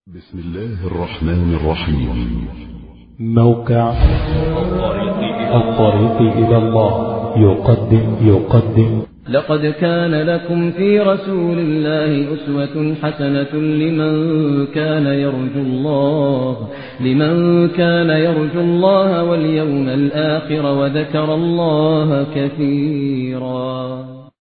بسم الله الرحمن الرحيم موقع الطريق إلى الله يقدم يقدم لقد كان لكم في رسول الله أسوة حسنة لمن كان يرجو الله لمن كان يرجو الله واليوم الآخر وذكر الله كثيرا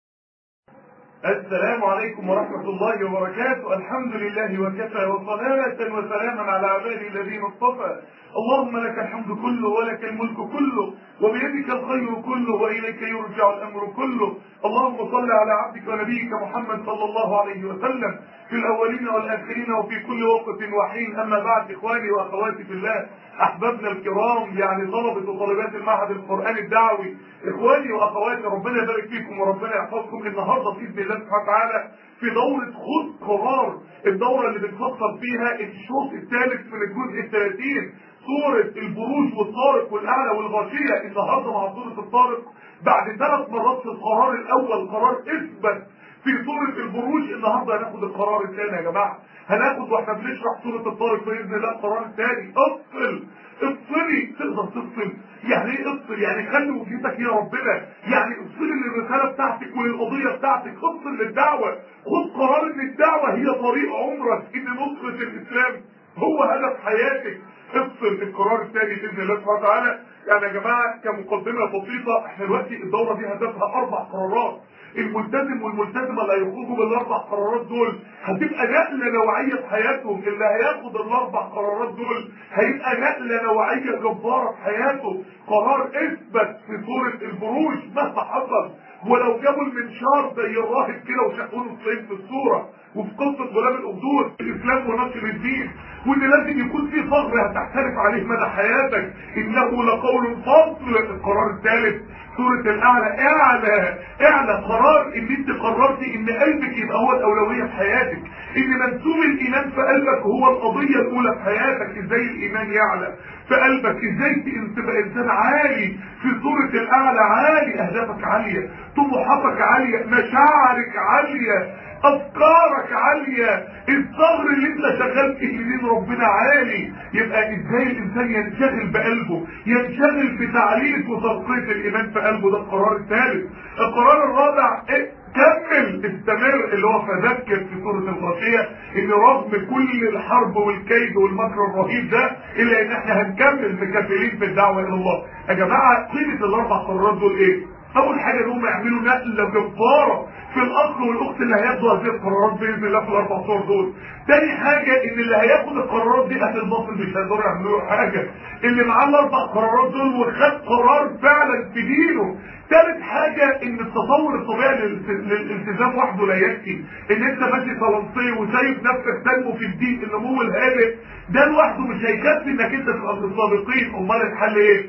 السلام عليكم ورحمة الله وبركاته الحمد لله وكفى وصلاة وسلاما على عباده الذين اصطفى اللهم لك الحمد كله ولك الملك كله وبيدك الخير كله وإليك يرجع الأمر كله اللهم صل على عبدك ونبيك محمد صلى الله عليه وسلم في الأولين والآخرين وفي كل وقت وحين أما بعد إخواني وأخواتي في الله أحبابنا الكرام يعني طلبة وطالبات المعهد القرآني الدعوي إخواني وأخواتي ربنا يبارك فيكم وربنا يحفظكم النهاردة بإذن الله سبحانه وتعالى في دورة خذ قرار الدورة اللي بنفكر فيها الشوط الثالث من الجزء الثلاثين سورة البروج والطارق والأعلى والغاشية النهاردة مع سورة الطارق بعد ثلاث مرات في القرار الأول قرار اثبت في سورة البروج النهاردة هناخد القرار الثاني يا جماعة هناخد واحنا بنشرح سورة الطارق بإذن الله القرار الثاني افصل افصلي تقدر تفصل يعني ايه افصل يعني خلي وجهتك يا ربنا يعني افصلي للرسالة بتاعتك وللقضية بتاعتك افصل للدعوة خد قرار ان الدعوة هي طريق عمرك ان نصرة الاسلام هو هدف حياتك افصل القرار الثاني باذن الله سبحانه وتعالى يعني يا جماعه كمقدمه بسيطه احنا دلوقتي الدوره دي هدفها اربع قرارات الملتزم والملتزمه اللي هيخرجوا بالاربع قرارات دول هتبقى نقله نوعيه في حياتهم اللي هياخد الاربع قرارات دول هيبقى نقله نوعيه جباره في حياته قرار اثبت في سوره البروج مهما حصل ولو جابوا المنشار زي الراهب كده وشقوا له الصين في الصوره وفي قصه غلام الاخدود الاسلام ونشر الدين وان لازم يكون في فخر هتحترف عليه مدى حياتك انه لقول فصل القرار الثالث سورة الأعلى اعلى اعلى قرار ان انت قررتي ان قلبك يبقى هو الأولوية في حياتك ان منسوب الإيمان في قلبك هو القضية الأولى في حياتك ازاي الإيمان يعلى في قلبك ازاي تبقى إنسان عالي في سورة الأعلى عالي أهدافك عالية طموحاتك عالية مشاعرك عالية افكارك عالية الثغر اللي انت شغال فيه لدين ربنا عالي يبقى ازاي الانسان ينشغل بقلبه ينشغل بتعليق وترقية الايمان في قلبه ده القرار الثالث القرار الرابع ايه كمل استمر اللي هو فذكر في سورة الغاشية ان رغم كل الحرب والكيد والمكر الرهيب ده الا ان احنا هنكمل مكفلين في الدعوة الى الله يا جماعة قيمة الاربع قرارات دول ايه اول حاجة ان هم يعملوا نقلة جبارة في الاصل والاخت اللي هياخدوا هذه القرارات باذن الله في الاربع صور دول تاني حاجة ان اللي هياخد القرارات دي اهل الباطل مش هيقدروا يعملوا حاجة اللي معاه الاربع قرارات دول وخد قرار فعلا في دينه ثالث حاجة ان التطور الطبيعي للالتزام وحده لا يكفي ان انت ماشي فرنسي وشايف نفسك تنمو في الدين النمو الهادئ ده لوحده مش هيكفي انك انت تبقى من السابقين امال الحل ايه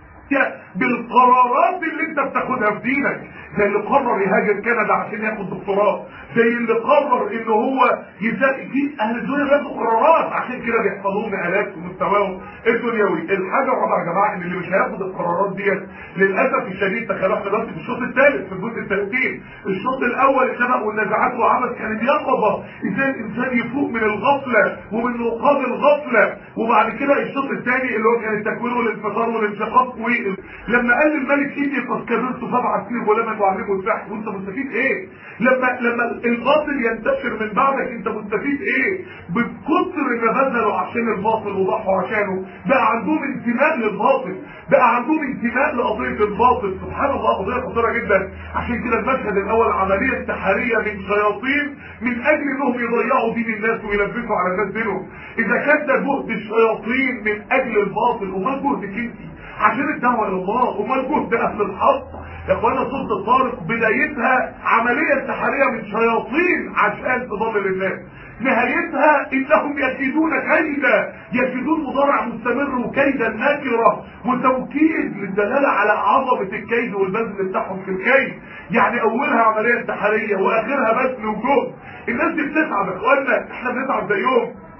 بالقرارات اللي انت بتاخدها في دينك زي اللي قرر يهاجر كندا عشان ياخد دكتوراه زي اللي قرر ان هو يزاق في اهل الدنيا بياخدوا قرارات عشان كده بيحصل لهم نقلات في مستواهم الدنيوي الحاجه الرابعه يا جماعه ان اللي مش هياخد القرارات ديت للاسف الشديد تخيلوا احنا دلوقتي في الشوط الثالث في الجزء الثلاثين الشوط الاول الخنق والنزاعات وعمل كان اليقظه ازاي الانسان يفوق من الغفله ومن نقاط الغفله وبعد كده الشوط الثاني اللي هو كان التكوين والانفطار والانشقاق لما قال الملك اني قد كبرت سبع سنين غلاما واعلمه السحر وانت مستفيد ايه لما لما الباطل ينتشر من بعدك انت مستفيد ايه بكتر ما بذلوا عشان الباطل وضحوا عشانه بقى عندهم انتماء للباطل بقى عندهم انتماء لقضيه الباطل سبحان الله قضيه خطيره جدا عشان كده المشهد الاول عمليه انتحاريه من شياطين من اجل انهم يضيعوا دين الناس ويلبسوا على الناس دينهم اذا كان ده جهد الشياطين من اجل الباطل امال جهدك انت عشان الدعوه الى الله امال جهد اهل الحق يا اخوانا سوره الطارق بدايتها عمليه انتحاريه من شياطين عشان تضلل الناس نهايتها انهم يكيدون كيدا يكيدون مضارع مستمر وكيدا نكره وتوكيد للدلاله على عظمه الكيد والبذل بتاعهم في الكيد يعني اولها عمليه انتحاريه واخرها بذل وجهد الناس دي بتتعب يا اخوانا احنا بنتعب زيهم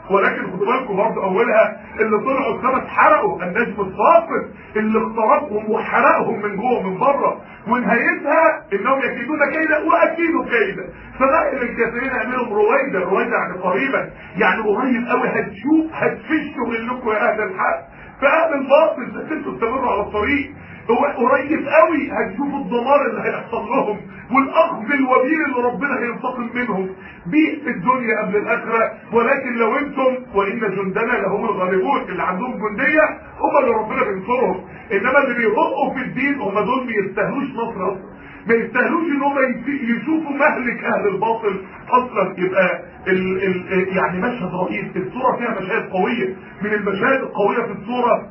ولكن خدوا بالكم برضه اولها اللي طلعوا السما اتحرقوا النجم الصافد اللي اخترقهم وحرقهم من جوه ومن بره ونهايتها انهم يكيدون كيدا واكيدوا كيدا فمهل الكافرين اعملهم رويدا رويدا يعني قريبا يعني قريب قوي هتشوف هتفشوا منكم يا اهل الحق فاهل الباطل بس انتوا استمروا على الطريق هو قريب قوي هتشوفوا الدمار اللي هيحصل لهم والاخذ الوبيل اللي ربنا هينتقم منهم بيه في الدنيا قبل الاخره ولكن لو انتم وان جندنا لهم الغالبون اللي عندهم جنديه هم اللي ربنا بينصرهم انما اللي بيهقوا في الدين هم دول ما يستاهلوش نصر اصلا ما يستاهلوش ان هم يشوفوا مهلك اهل الباطل اصلا يبقى ال ال يعني مشهد رهيب الصوره فيها مشاهد قويه من المشاهد القويه في الصوره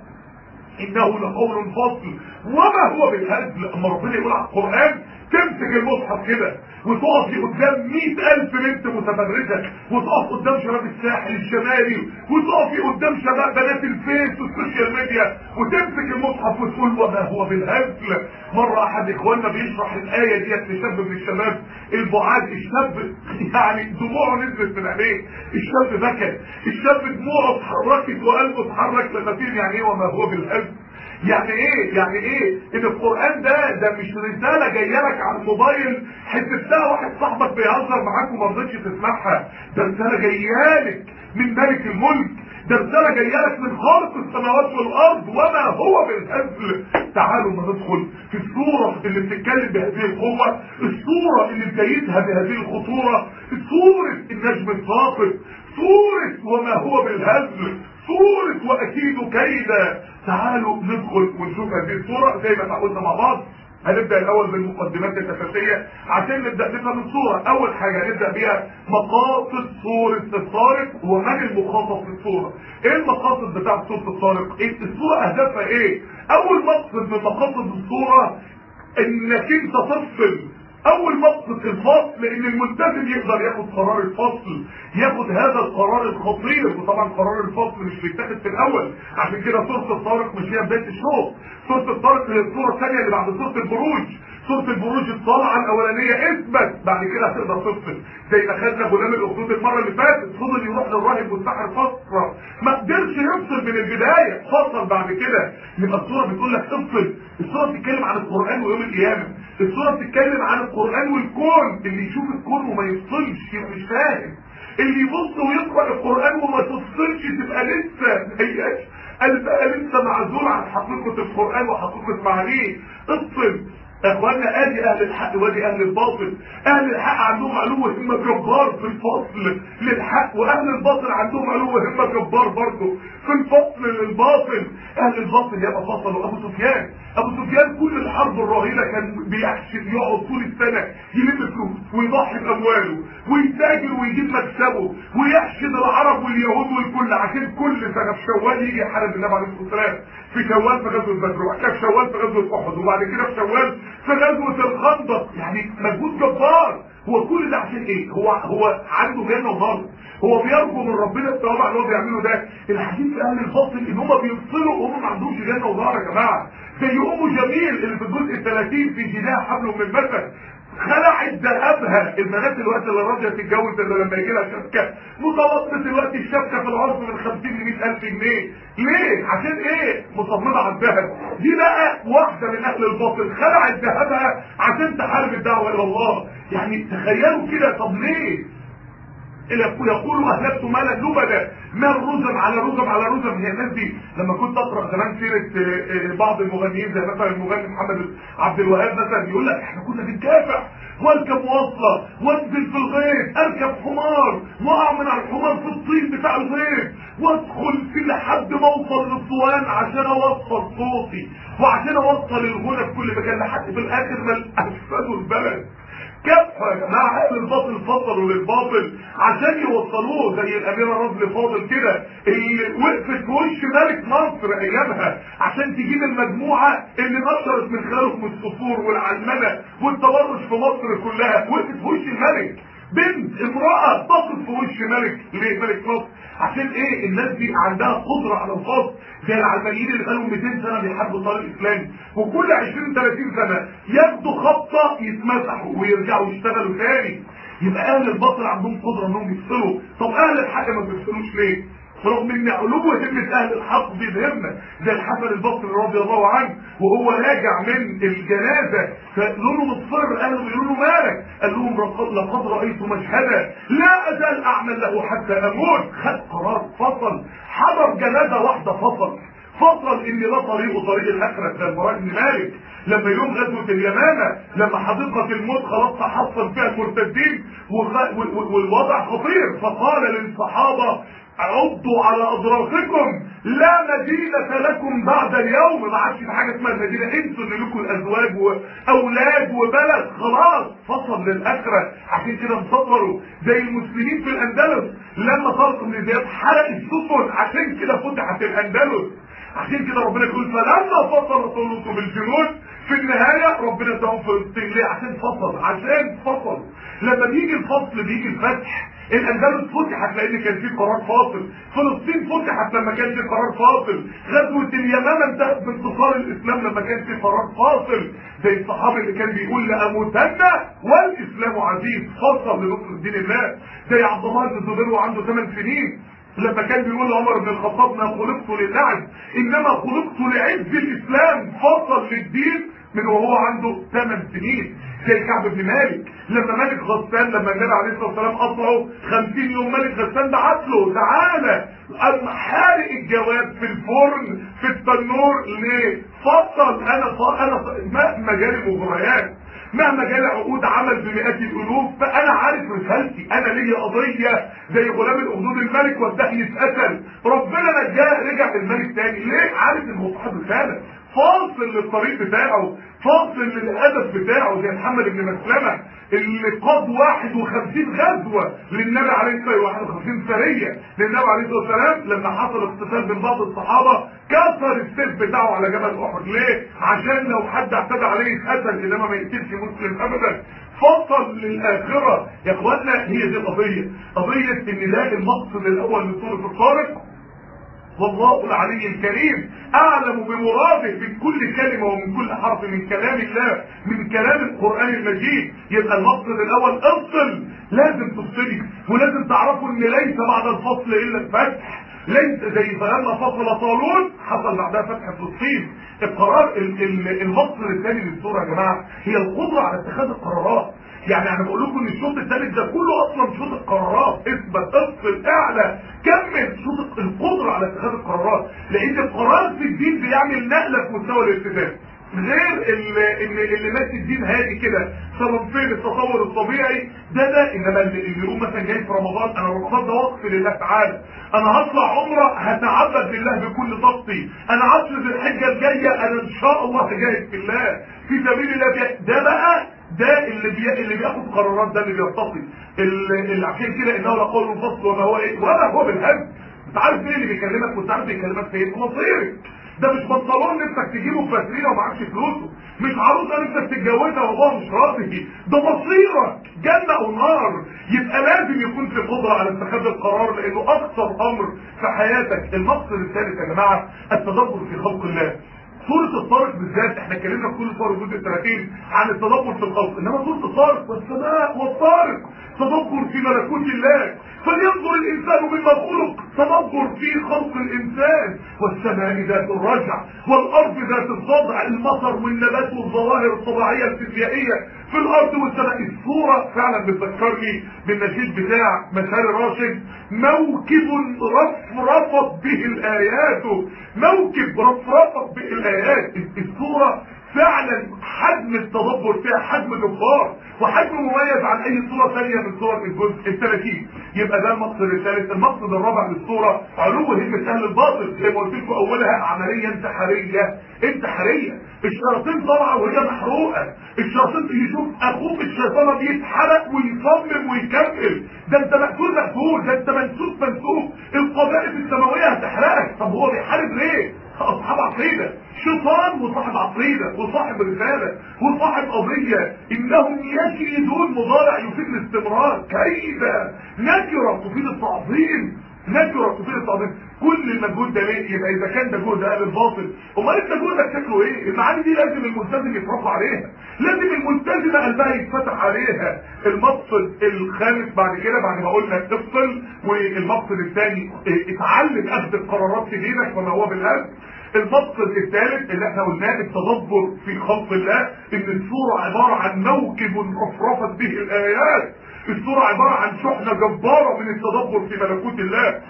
انه لقول فصل وما هو بالهزل اما ربنا يقول على القران تمسك المصحف كده وتقفي قدام مئة ألف بنت متبرجة وتقف قدام شباب الساحل الشمالي وتقفي قدام شباب بنات الفيس والسوشيال ميديا وتمسك المصحف وتقول وما هو بالهزل مرة أحد إخواننا بيشرح الآية ديت لشاب من الشباب البعاد الشاب يعني دموعه نزلت من عينيه الشاب بكى الشاب دموعه اتحركت وقلبه اتحرك لما فهم يعني إيه وما هو بالهزل يعني ايه يعني ايه ان القران ده ده مش رساله جايه لك على الموبايل حسبتها واحد صاحبك بيهزر معاك وما رضيتش تسمعها ده رساله جايه لك من ملك الملك ده رساله جايه لك من خالق السماوات والارض وما هو بالهزل تعالوا ما ندخل في الصوره اللي بتتكلم بهذه القوه الصوره اللي بدايتها بهذه الخطوره صوره النجم الثاقب صوره وما هو بالهزل صورة وأكيد كيدا تعالوا ندخل ونشوف هذه الصورة زي ما تعودنا مع بعض هنبدأ الأول بالمقدمات الأساسية عشان نبدأ نفهم الصورة أول حاجة هنبدأ بيها مقاصد صورة الطارق ومن المخاطب في الصورة إيه المقاصد بتاعت صورة الطارق؟ إيه الصورة أهدافها إيه؟ أول مقصد من مقاصد الصورة إنك أنت تفصل اول مقصد الفصل ان الملتزم يقدر ياخد قرار الفصل ياخد هذا القرار الخطير وطبعا قرار الفصل مش بيتاخد في الاول عشان كده سوره الطارق مش هي بدايه الشوط سوره الطارق هي الصوره الثانيه اللي بعد سوره البروج سوره البروج الطالعه الاولانيه اثبت بعد كده هتقدر تفصل زي ما خدنا غلام الاخدود المره اللي فاتت فضل يروح للراهب والساحر فتره ما قدرش يفصل من البدايه فصل بعد كده يبقى الصوره بتقول لك افصل الصوره بتتكلم عن القران ويوم القيامه الصوره بتتكلم عن القران والكون اللي يشوف الكون وما يفصلش يبقى مش فاهم اللي يبص ويقرا القران وما تفصلش تبقى لسه ما هياش قلبها لسه معزول عن حقيقه القران وحقيقه معانيه افصل يا اخوانا ادي اهل الحق وادي اهل الباطل اهل الحق عندهم علو همه جبار في الفصل للحق واهل الباطل عندهم علو همه جبار برضه في الفصل للباطل اهل الباطل يبقى فصلوا ابو سفيان ابو سفيان كل الحرب الرهينه كان بيحشد يقعد طول السنه يلم فلوس ويضحي بامواله ويتاجر ويجيب مكسبه ويحشد العرب واليهود والكل عشان كل سنه في شوال يجي يحارب النبي عليه الصلاه والسلام في شوال في غزوه بدر وبعد كده في شوال في غزوه احد وبعد كده في شوال في غزوه الخندق يعني مجهود جبار هو كل ده عشان ايه هو هو عنده جنه ونار هو بيرجو من ربنا الثواب على اللي هو بيعمله ده الحديث في اهل الفاصل ان هم بيفصلوا وهم ما عندهمش جنه ونار يا جماعه زي ام جميل اللي في الجزء ال 30 في جناح حبل من مثل خلعت ذهبها البنات الوقت اللي راضيه تتجوز اللي لما يجي لها شبكه متوسط الوقت الشبكه في العرض من 50 ل 100000 جنيه ليه؟ عشان ايه؟ مصممه على الذهب دي بقى واحده من اهل الباطل خلعت ذهبها عشان تحارب الدعوه الى الله يعني تخيلوا كده طب ليه؟ يقول اهلكت مالا لبدا مال رزم على رزم على رزم هي الناس دي لما كنت اقرا زمان سيره بعض المغنيين زي مثلا المغني محمد عبد الوهاب مثلا يقول لك احنا كنا بنكافح واركب مواصله وانزل في الغيط اركب حمار واقع من على الحمار في الطين بتاع الغيط وادخل في لحد ما اوصل للاسوان عشان اوصل صوتي وعشان اوصل الغنى في كل مكان لحد في الاخر ما افسدوا البلد كافة يا جماعة أهل الباطل فصلوا للباطل عشان يوصلوه زي الأميرة رجل فاضل كده اللي وقفت في وش ملك مصر أيامها عشان تجيب المجموعة اللي نشرت من خلالهم الصفور والعلمنة والتورش في مصر كلها وقفت في وش الملك بنت امرأة تقف في وش ملك ليه ملك مصر عشان ايه الناس دي عندها قدرة على الفصل زي العلمانيين اللي بقالهم 200 سنة بيحاربوا طريق الاسلام وكل 20 30 سنة ياخدوا خبطة يتمسحوا ويرجعوا يشتغلوا تاني يبقى اهل الباطل عندهم قدره انهم يفصلوا طب اهل الحق ما بيفصلوش ليه رغم ان علو همة اهل الحق دي بهمة زي الحسن البصري رضي الله عنه وهو راجع من الجنازة فقالوا له مصفر اهله بيقولوا له مالك قال لهم لقد رأيت مشهدا لا ازال اعمل له حتى اموت خد قرار فصل حضر جنازة واحدة فصل فصل ان لا طريقه طريق الاخره زي البراء بن مالك لما يوم غزوه اليمامه لما حديقه الموت خلاص تحصل فيها المرتدين والوضع خطير فقال للصحابه عضوا على اضراسكم لا مدينة لكم بعد اليوم ما عادش في حاجة اسمها المدينة انتوا اللي لكم الازواج واولاد وبلد خلاص فصل للاخرة عشان كده انتصروا زي المسلمين في الاندلس لما طارق بن زياد حرق السفن عشان كده فتحت الاندلس عشان كده ربنا يقول فلما فصل طالوت بالجنود في النهاية ربنا اداهم فلسطين ليه عشان فصل عشان فصل لما بيجي الفصل بيجي الفتح الاندلس فتحت لان كان في قرار فاصل فلسطين فتحت لما كان في قرار فاصل غزوه اليمامه انتهت بانتصار الاسلام لما كان في قرار فاصل زي الصحابي اللي كان بيقول لاموتن والاسلام عزيز فصل لنصر دين الله زي عبد الله بن الزبير وعنده 8 سنين لما كان بيقول لعمر بن الخطاب ما خلقت للعب انما خلقت لعز الاسلام فصل للدين من وهو عنده 8 سنين زي كعب بن مالك لما ملك غسان لما النبي عليه الصلاه والسلام قطعه 50 يوم ملك غسان بعت له تعالى قام حارق الجواب في الفرن في التنور ليه؟ فصل انا ف... انا ف... مهما جالي مغريات مهما جالي عقود عمل بمئات الالوف فانا عارف رسالتي انا ليا قضيه زي غلام الاخدود الملك والدهن اتقتل ربنا نجاه رجع الملك تاني ليه؟ عارف ان هو صاحب رساله فاصل للطريق بتاعه فاصل للهدف بتاعه زي محمد بن مسلمة اللي قاد 51 غزوة للنبي عليه الصلاة والسلام 51 سرية للنبي عليه الصلاة والسلام لما حصل اقتتال بين بعض الصحابة كسر السيف بتاعه على جبل احد ليه؟ عشان لو حد اعتدى عليه يتقتل انما ما يقتلش مسلم ابدا فصل للاخرة يا اخوانا هي دي القضية قضية ان ده المقصد الاول من سورة الطارق والله العلي الكريم اعلم بمراده من كل كلمة ومن كل حرف من كلام الله من كلام القرآن المجيد يبقى المقصد الاول افصل لازم تفصلي ولازم تعرفوا ان ليس بعد الفصل الا الفتح ليس زي فلما فصل طالون حصل بعدها فتح فلسطين القرار المقصد الثاني للسورة يا جماعة هي القدرة على اتخاذ القرارات يعني انا بقول لكم ان الشوط الثالث ده كله اصلا شوط القرارات اثبت افصل اعلى كمل شوط القدره على اتخاذ القرارات لان القرار في الدين بيعمل نقله في مستوى الالتزام غير اللي, اللي, اللي ماشي الدين هادي كده صرفين التطور الطبيعي ده ده انما اللي, اللي يقوم مثلا جاي في رمضان انا رمضان ده وقف لله تعالى انا هطلع عمره هتعبد لله بكل طاقتي انا عشر ذي الحجه الجايه انا ان شاء الله هجاهد في الله في سبيل الله ده بقى ده اللي بي... اللي بياخد قرارات ده اللي بيرتقي اللي عشان كده انه لقول فصل وما هو ايه ولا هو بالهم انت عارف مين اللي بيكلمك وانت عارف بيكلمك في ايه مصيرك ده مش بنطلون نفسك تجيبه في فاترينه ومعكش فلوسه مش عروسه نفسك تتجوزها وهو مش راضي ده مصيرك جنه او نار يبقى لازم يكون في قدره على اتخاذ القرار لانه اكثر امر في حياتك المقصد الثالث يا جماعه التدبر في خلق الله سورة الطارق بالذات احنا اتكلمنا في كل سورة جزء 30 عن التدبر في الخلق انما سورة الطارق والسماء والطارق تدبر في ملكوت الله فلينظر الانسان مما خلق تدبر في خلق الانسان والسماء ذات الرجع والارض ذات الضبع المطر والنبات والظواهر الطبيعية الفيزيائية في الارض والسماء الصورة فعلا بتذكرني بالنشيد بتاع مسار راشد موكب رفرفت به الايات موكب رفرفت به الايات الصورة فعلا حجم التدبر فيها حجم جبار وحجم مميز عن اي صورة ثانية من صور الجزء الثلاثين يبقى ده المقصد الثالث المقصد الرابع للصورة علو همة اهل الباطل زي ما قلت لكم اولها عملية انتحارية انتحارية الشياطين طالعة وهي محروقة الشياطين يشوف اخوك الشيطان بيتحرق ويصمم ويكمل ده انت مقتول مقتول ده انت منسوب منسوب القبائل السماوية هتحرقك طب هو بيحارب ليه اصحاب عقيده شيطان وصاحب عقيده وصاحب رساله وصاحب قضيه انهم يكيدون مضارع يفيد الاستمرار كيد نكره تفيد التعظيم نكره تفيد التعظيم كل كل المجهود ده ليه يبقى اذا كان ده جهد اهل الباطل امال انت جهدك شكله ايه المعاني دي لازم الملتزم يتربى عليها لازم الملتزمه قلبها يتفتح عليها المقصد الخامس بعد كده بعد ما قلنا افصل والمقصد الثاني اتعلم اخذ القرارات في دينك وما هو بالقلب المقصد الثالث اللي احنا قلناه التدبر في خلق الله ان السوره عباره عن موكب رفرفت به الايات السوره عباره عن شحنه جباره من التدبر في ملكوت الله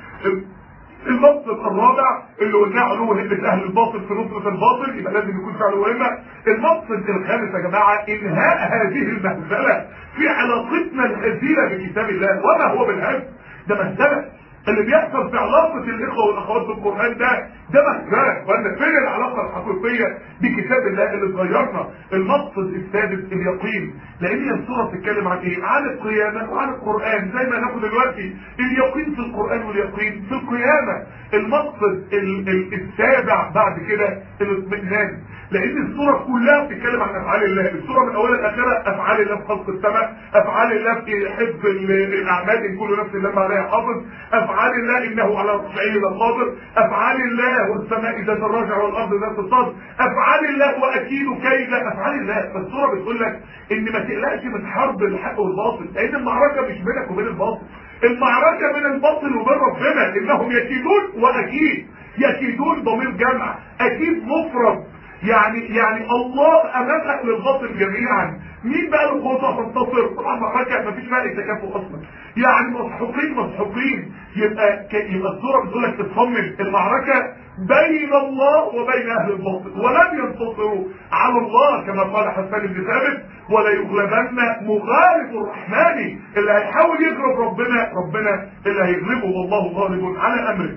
المقصد الرابع اللي قلناه علو همة اهل الباطل في نصرة الباطل يبقى لازم يكون في علو همة المقصد الخامس يا جماعة انهاء هذه المهزلة في علاقتنا الهزيلة بكتاب الله وما هو بالهزل ده مهزلة اللي بيحصل في علاقة الإخوة والأخوات بالقرآن ده ده مهزلة وأن فين العلاقة الحقيقية بكتاب الله اللي اتغيرنا المقصد السادس اليقين لأن السورة بتتكلم عن إيه؟ عن القيامة وعن القرآن زي ما ناخد دلوقتي اليقين في القرآن واليقين في القيامة المقصد ال ال السابع بعد كده الاطمئنان لان السوره كلها بتتكلم عن افعال الله السوره من اولها لاخرها افعال الله في خلق السماء افعال الله في حفظ الاعمال ان كل نفس لما عليها حافظ افعال الله انه على رفعه لقادر افعال الله والسماء ذات الرجع والارض ذات الصدر افعال الله واكيد كيد افعال الله فالسوره بتقول لك ان ما تقلقش من حرب الحق والباطل لان المعركه مش بينك وبين الباطل المعركه بين الباطل وبين ربنا انهم يكيدون واكيد يكيدون ضمير جمع اكيد مفرد يعني يعني الله امام اهل الباطل جميعا مين بقى له قوه تنتصر طبعا معركه مفيش بقى تكافؤ اصلا يعني مسحوقين مسحوقين يبقى ك... يبقى الصوره بتقول لك اطمن المعركه بين الله وبين اهل الباطل ولن ينتصروا على الله كما قال حسان بن ثابت ولا يغلبن مغالب الرحمن اللي هيحاول يغلب ربنا ربنا اللي هيغلبه والله غالب على امره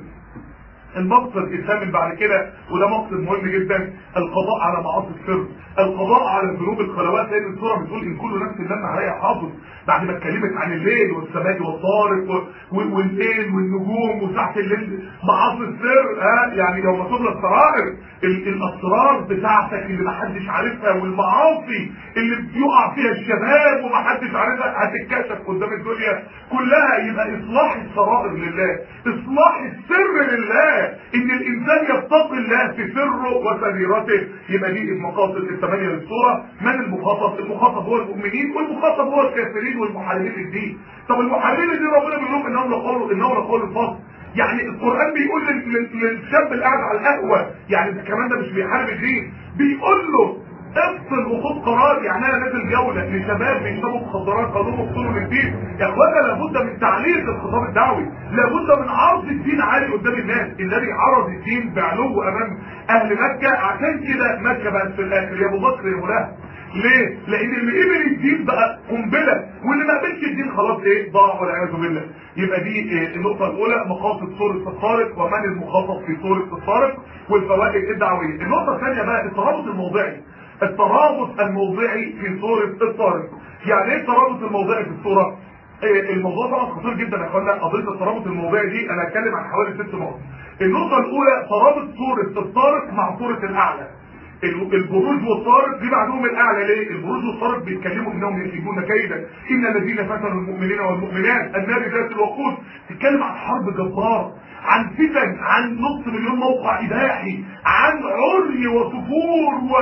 المقصد الثامن بعد كده وده مقصد مهم جدا القضاء على معاصي السر القضاء على ذنوب الخلوات لان السوره بتقول ان كل نفس لما عليها حافظ بعد ما اتكلمت عن الليل والسماء والطارق والليل والنجوم وساعه الليل معاصي السر ها يعني يوم تبلى السرائر الاسرار بتاعتك اللي محدش عارفها والمعاصي اللي بيقع فيها الشباب ومحدش عارفها هتتكشف قدام الدنيا كلها يبقى اصلاح السرائر لله اصلاح السر لله ان الانسان يتقي الله في سره وسريرته يبقى دي المقاصد الثمانيه للصوره من المخاطب المخاطب هو المؤمنين والمخاطب هو الكافرين والمحاربين للدين طب المحاربين للدين ربنا بيقول لهم انهم لقول انهم لقول الفضل يعني القران بيقول للشاب اللي قاعد على القهوه يعني ده كمان ده مش بيحارب الدين بيقول له افصل وخد قرار يعني انا نازل جوله لشباب بيشربوا مخدرات قالوا اقتلوا للدين يا اخوانا لابد من تعليق الخطاب الدعوي لابد من عرض الدين عالي قدام الناس النبي عرض الدين بعلو امام اهل مكه عشان كده مكه بقت في الاخر يا ابو بكر يا ملاها ليه؟ لان اللي قبل الدين بقى قنبله واللي ما قبلش الدين خلاص ايه ضاع والعياذ بالله يبقى دي إيه النقطه الاولى مقاصد سوره الطارق ومن المخاطب في سوره الطارق والفوائد الدعويه النقطه الثانيه بقى الترابط الموضعي الترابط الموضعي في سوره الطارق يعني ايه الترابط الموضعي في السوره إيه الموضوع طبعا خطير جدا يا اخوانا قضيه الترابط الموضعي دي انا هتكلم عن حوالي ست نقط النقطه الاولى ترابط سوره الطارق مع سوره الاعلى البروج والطارق دي بعدهم الاعلى ليه البروج والطارق بيتكلموا انهم يكيدون كيدا ان الذين فتنوا المؤمنين والمؤمنات النار ذات الوقود تتكلم عن حرب جبار عن فتن عن نص مليون موقع اباحي عن عري وسفور و...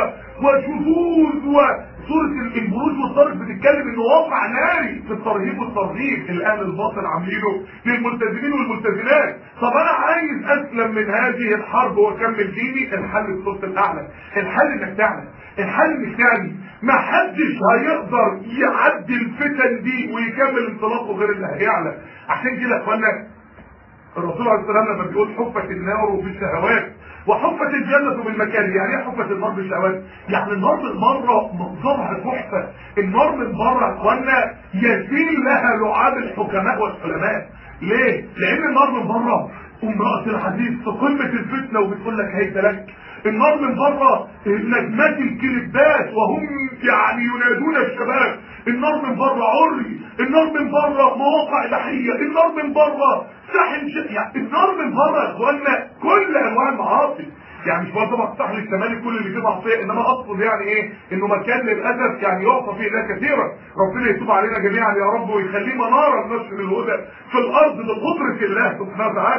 وشذوذ وسورة البروج والطارق بتتكلم انه واقع ناري في الترهيب والترهيب اللي اهل الباطل عاملينه للملتزمين والملتزمات طب انا عايز اسلم من هذه الحرب واكمل ديني الحل في الصوت الاعلى الحل انك تعلم الحل انك تعلم ما حدش هيقدر يعدي الفتن دي ويكمل انطلاقه غير اللي هيعلى عشان كده يا اخوانا الرسول عليه السلام لما بيقول حفت النار بالشهوات وحفت الجنة بالمكاره يعني ايه حفت النار بالشهوات يعني النار من بره منظرها تحفة النار من بره يا اخوانا يزيل لها لعاب الحكماء والحلماء ليه؟ لان النار من بره امرأة العزيز في قمة الفتنة وبتقول لك هيت لك النار من بره نجمات الكليبات وهم يعني ينادون الشباب النار من بره عري النار من بره مواقع اباحيه النار من بره ساحل ش... يعني النار من بره يا اخوانا كل انواع المعاصي يعني مش برضه مفتاح للشمال كل اللي فيه معصيه انما اقصد يعني ايه انه مكان للاسف يعني يعصى فيه الله كثيرا ربنا يتوب علينا جميعا يا رب ويخليه مناره لنشر الهدى في الارض بقدره الله سبحانه وتعالى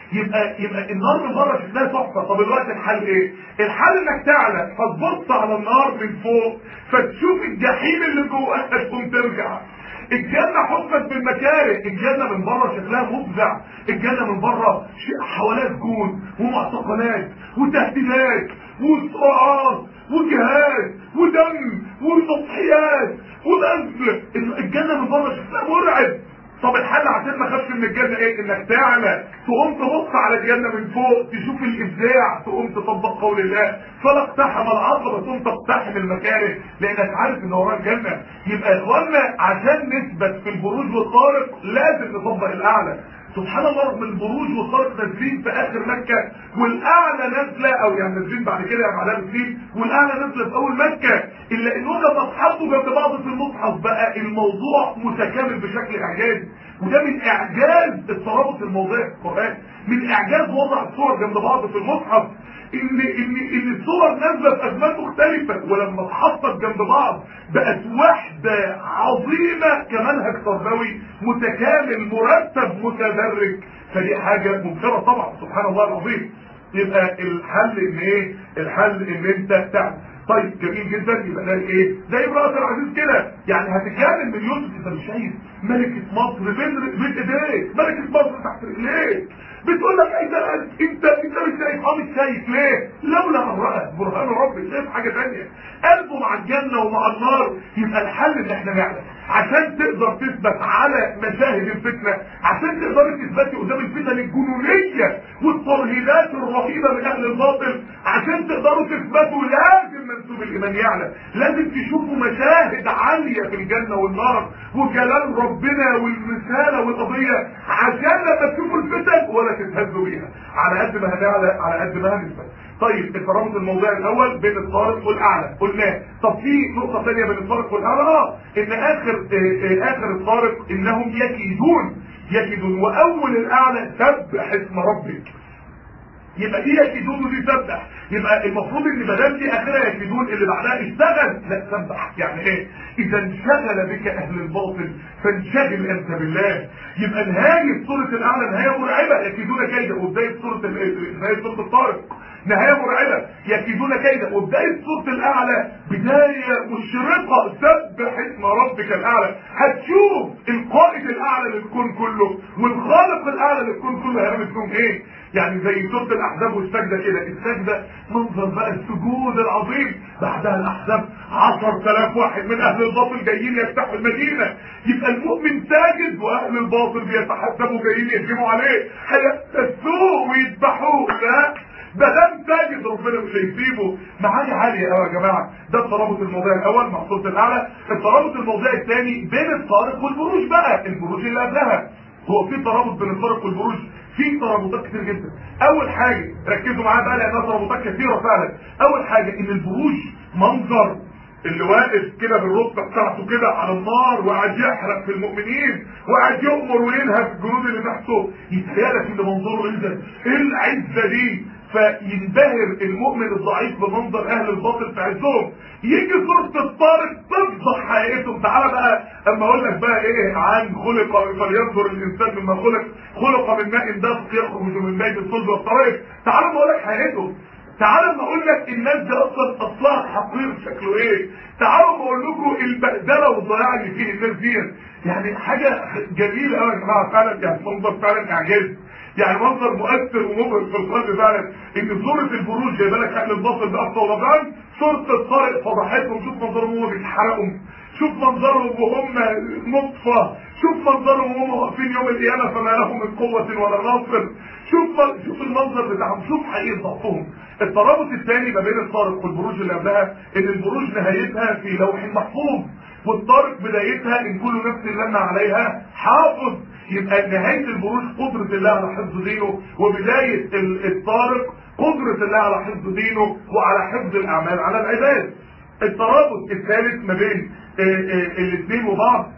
يبقى يبقى النار من بره شكلها تحفه طب الوقت الحل ايه الحل انك تعلى فتبص على النار من فوق فتشوف الجحيم اللي جواها تقوم ترجع الجنة حفت بالمكاره الجنة من بره شكلها مفزع الجنة من بره حواليها سجون ومعتقلات وتهديدات وصراعات وجهاد ودم وتضحيات وبذل الجنة من بره شكلها مرعب طب الحل عشان ما اخافش من الجنه ايه انك تعلى تقوم تبص على الجنه من فوق تشوف الابداع تقوم تطبق قول الله فلا اقتحم العظمه تقوم تقتحم المكاره لانك عارف ان وراك جنه يبقى يا اخوانا عشان نثبت في البروج والطارق لازم نطبق الاعلى سبحان الله رغم البروج والطارق نازلين في اخر مكه والاعلى نازله او يعني نازلين بعد كده يعني بعدها بسنين والاعلى نازله في اول مكه الا انهم لما اتحطوا جنب بعض في المصحف بقى الموضوع متكامل بشكل اعجازي وده من اعجاز الترابط الموضوعي في القران من اعجاز وضع الصور جنب بعض في المصحف ان ان ان الصور نازله في ازمان مختلفه ولما اتحطت جنب بعض بقت وحده عظيمه كمنهج تربوي متكامل مرتب متدرج فدي حاجه مبهره طبعا سبحان الله العظيم يبقى الحل ان ايه الحل ان انت تعمل طيب جميل جدا يبقى ده ايه زي امراه العزيز كده يعني هتتجنن من يوسف انت مش شايف ملكه مصر بين بين ايديك ملكه مصر تحت رجليك بتقول لك انت انت انت مش شايف اه مش شايف ليه لولا ان راى برهان ربي شايف حاجه ثانيه قلبه مع الجنه ومع النار يبقى الحل ان احنا نعلم عشان تقدر تثبت على مشاهد الفتنه عشان تقدر تثبتي قدام الفتن الجنونيه والترهيبات الرهيبه من اهل الباطل عشان تقدروا تثبتوا لازم منسوب الايمان يعلى لازم تشوفوا مشاهد عاليه في الجنه والنار وجلال ربنا والرساله والقضيه عشان لما تشوفوا الفتن ولا تتهزوا بيها على قد ما هنعلى على قد ما هنثبت طيب الترابط الموضوعي الاول بين الطارق والاعلى قلناه طب في نقطه ثانيه بين الطارق والاعلى اه ان اخر آه آه اخر الطارق انهم يكيدون يكيدون واول الاعلى سبح اسم ربك يبقى دي يكيدون ودي سبح يبقى المفروض ان ما دام دي اخرها يكيدون اللي بعدها اشتغل لا سبح يعني ايه اذا انشغل بك اهل الباطل فانشغل انت بالله يبقى نهايه سوره الاعلى نهايه مرعبه يكيدون كيدا وبدايه سوره نهايه سوره الطارق نهايه مرعبه يكيدون كيدا وبدايه سوره الاعلى بدايه مشرقه سبح اسم ربك الاعلى هتشوف القائد الاعلى للكون كله والخالق الاعلى للكون كله هيعمل فيهم ايه يعني زي سوره الاحزاب والسجده كده السجده منظر بقى السجود العظيم بعدها الاحزاب 10000 واحد من اهل الباطل جايين يفتحوا المدينه يبقى المؤمن ساجد واهل الباطل بيتحسبوا جايين يهجموا عليه هيستسوه ويذبحوه لا ده دام ساجد ربنا مش هيسيبه معاني عاليه قوي يا جماعه ده الترابط الموضوعي الاول مع سوره الاعلى الترابط الموضوعي الثاني بين الطارق والبروج بقى البروج اللي قبلها هو في ترابط بين الطارق والبروج في ترابطات كتير جدا اول حاجه ركزوا معايا بقى لانها ترابطات كثيره فعلا اول حاجه ان البروج منظر اللي واقف كده بالركبه بتاعته كده على النار وقاعد يحرق في المؤمنين وقاعد يؤمر وينهب الجنود اللي تحته يتهيألك ان منظره ايه ده؟ ايه العزه دي؟ فينبهر المؤمن الضعيف بمنظر اهل الباطل في عزهم يجي سوره الطارق تفضح حقيقتهم تعالى بقى اما اقول لك بقى ايه عن خلق فلينظر الانسان مما خلق خلق من ماء دافق يخرج من بيت الصلب والطريق تعالى اما اقول لك حقيقتهم تعالى اما اقول لك الناس دي اصلا اصلها حقير شكله ايه تعالوا اما اقول لكم البهدله والضياع اللي فيه الناس دي يعني حاجه جميله قوي يا جماعه فعلا يعني منظر فعلا اعجاز يعني منظر مؤثر ومبهر في القلب فعلا ان سوره البروج جايبه لك اهل الباطل بأقصى وربان سوره الطارق فضحتهم شوف منظرهم وهم بيتحرقوا شوف منظرهم وهم نطفه شوف منظرهم وهم واقفين يوم القيامه فما لهم من قوه ولا ناصر شوف شوف المنظر بتاعهم شوف حقيقه ضعفهم الترابط الثاني ما بين الطارق والبروج اللي قبلها ان البروج نهايتها في لوح محفوظ والطارق بدايتها ان كل نفس لما عليها حافظ يبقى نهاية البروج قدرة الله على حفظ دينه وبداية الطارق قدرة الله على حفظ دينه وعلى حفظ الأعمال على العباد الترابط الثالث ما بين الاثنين وبعض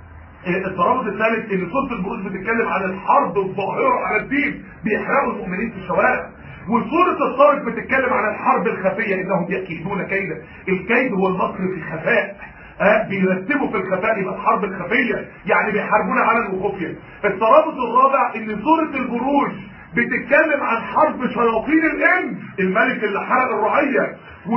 الترابط الثالث ان سوره البروج بتتكلم عن الحرب الظاهره على الدين بيحرقوا المؤمنين في الشوارع وسوره الطارق بتتكلم عن الحرب الخفيه انهم يكيدون كيدا الكيد هو المكر في خفاء أه بيرتبوا في الخفاء يبقى الحرب الخفيه يعني بيحاربونا على وخفيه الترابط الرابع ان سوره البروج بتتكلم عن حرب شياطين الانس الملك اللي حرق الرعيه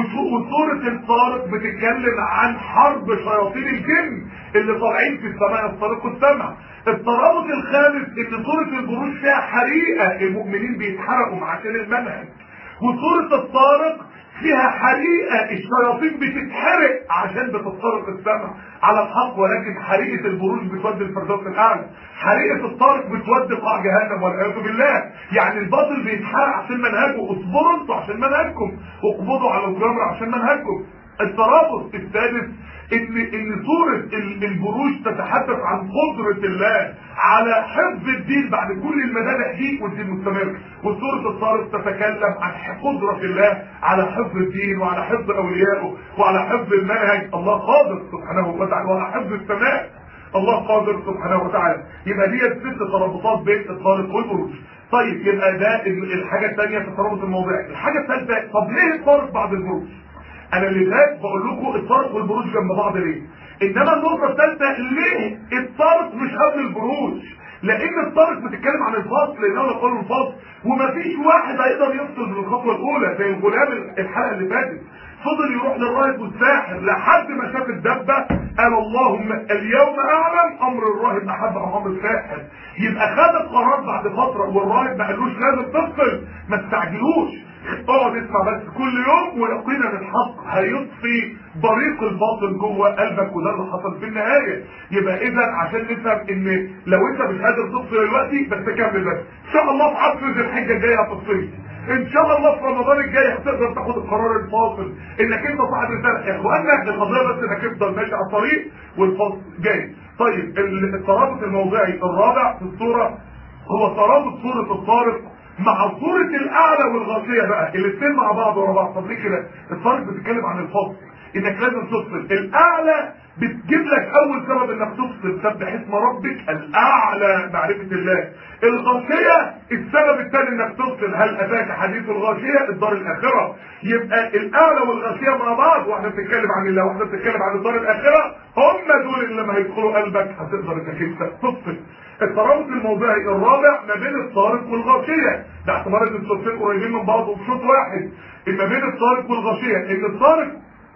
وسوره الطارق بتتكلم عن حرب شياطين الجن اللي طالعين في السماء يسترقوا السمع الترابط الخامس ان سوره البروج فيها حريقه المؤمنين بيتحرقوا عشان المنهج وسوره الطارق فيها حريقه الشياطين بتتحرق عشان بتخترق السمع على الحق ولكن حريقه البروج بتودي الفردوس الاعلى حريقه الطارق بتودي قاع جهنم والعياذ بالله يعني الباطل بيتحرق عشان منهجه اصبروا انتوا عشان منهجكم اقبضوا على الجمر عشان منهجكم الترابط السادس ان ان سوره البروج تتحدث عن قدره الله على حفظ الدين بعد كل المذابح دي والدين مستمر وسوره الطارق تتكلم عن قدره الله على حفظ الدين وعلى حفظ اوليائه وعلى حفظ المنهج الله قادر سبحانه وتعالى وعلى حفظ السماء الله قادر سبحانه وتعالى يبقى دي ست ترابطات بين الطارق والبروج طيب يبقى ده الحاجه الثانيه في الترابط الموضعي الحاجه الثالثه طب ليه الطارق بعد البروج انا اللي فات بقول لكم الطارق والبروج جنب بعض ليه انما النقطه الثالثه ليه الطارق مش قبل البروج لان الطارق بتتكلم عن الفصل لانه قالوا الفصل ومفيش واحد هيقدر يفصل من الخطوه الاولى زي الغلام الحلقه اللي فاتت فضل يروح للراهب والساحر لحد ما شاف الدبه قال اللهم اليوم اعلم امر الراهب احب ام امر الساحر يبقى خد القرار بعد فتره والراهب ما قالوش لازم تفصل ما تستعجلوش اقعد اسمع بس كل يوم ويقينا الحق هيطفي بريق الباطل جوه قلبك وده اللي حصل في النهايه يبقى اذا عشان نفهم ان لو انت مش قادر تفصل دلوقتي بس كمل بس ان شاء الله في عصر ذي الحجه الجايه هتفصلي ان شاء الله في رمضان الجاي هتقدر تاخد القرار الفاصل انك انت صاحب رساله يا اخوانا القضيه بس انك تفضل ماشي على الطريق والفاصل جاي طيب الترابط الموضعي الرابع في الصوره هو ترابط صوره الطارق مع صورة الأعلى والغاشية بقى الاثنين مع بعض ورا بعض طب ليه كده؟ الطارق بتتكلم عن الفصل انك لازم تفصل الأعلى بتجيب لك أول سبب انك تفصل سبح اسم ربك الأعلى معرفة الله الغاشية السبب الثاني انك تفصل هل أتاك حديث الغاشية الدار الآخرة يبقى الأعلى والغاشية مع بعض واحنا بنتكلم عن الله واحنا بنتكلم عن الدار الآخرة هم دول اللي لما هيدخلوا قلبك هتقدر انك انت تفصل الترابط الموضعي الرابع ما بين الطارق والغاشية ده اعتبار ان الصورتين قريبين من بعض وبشوط واحد ما بين الطارق والغاشية ان الطارق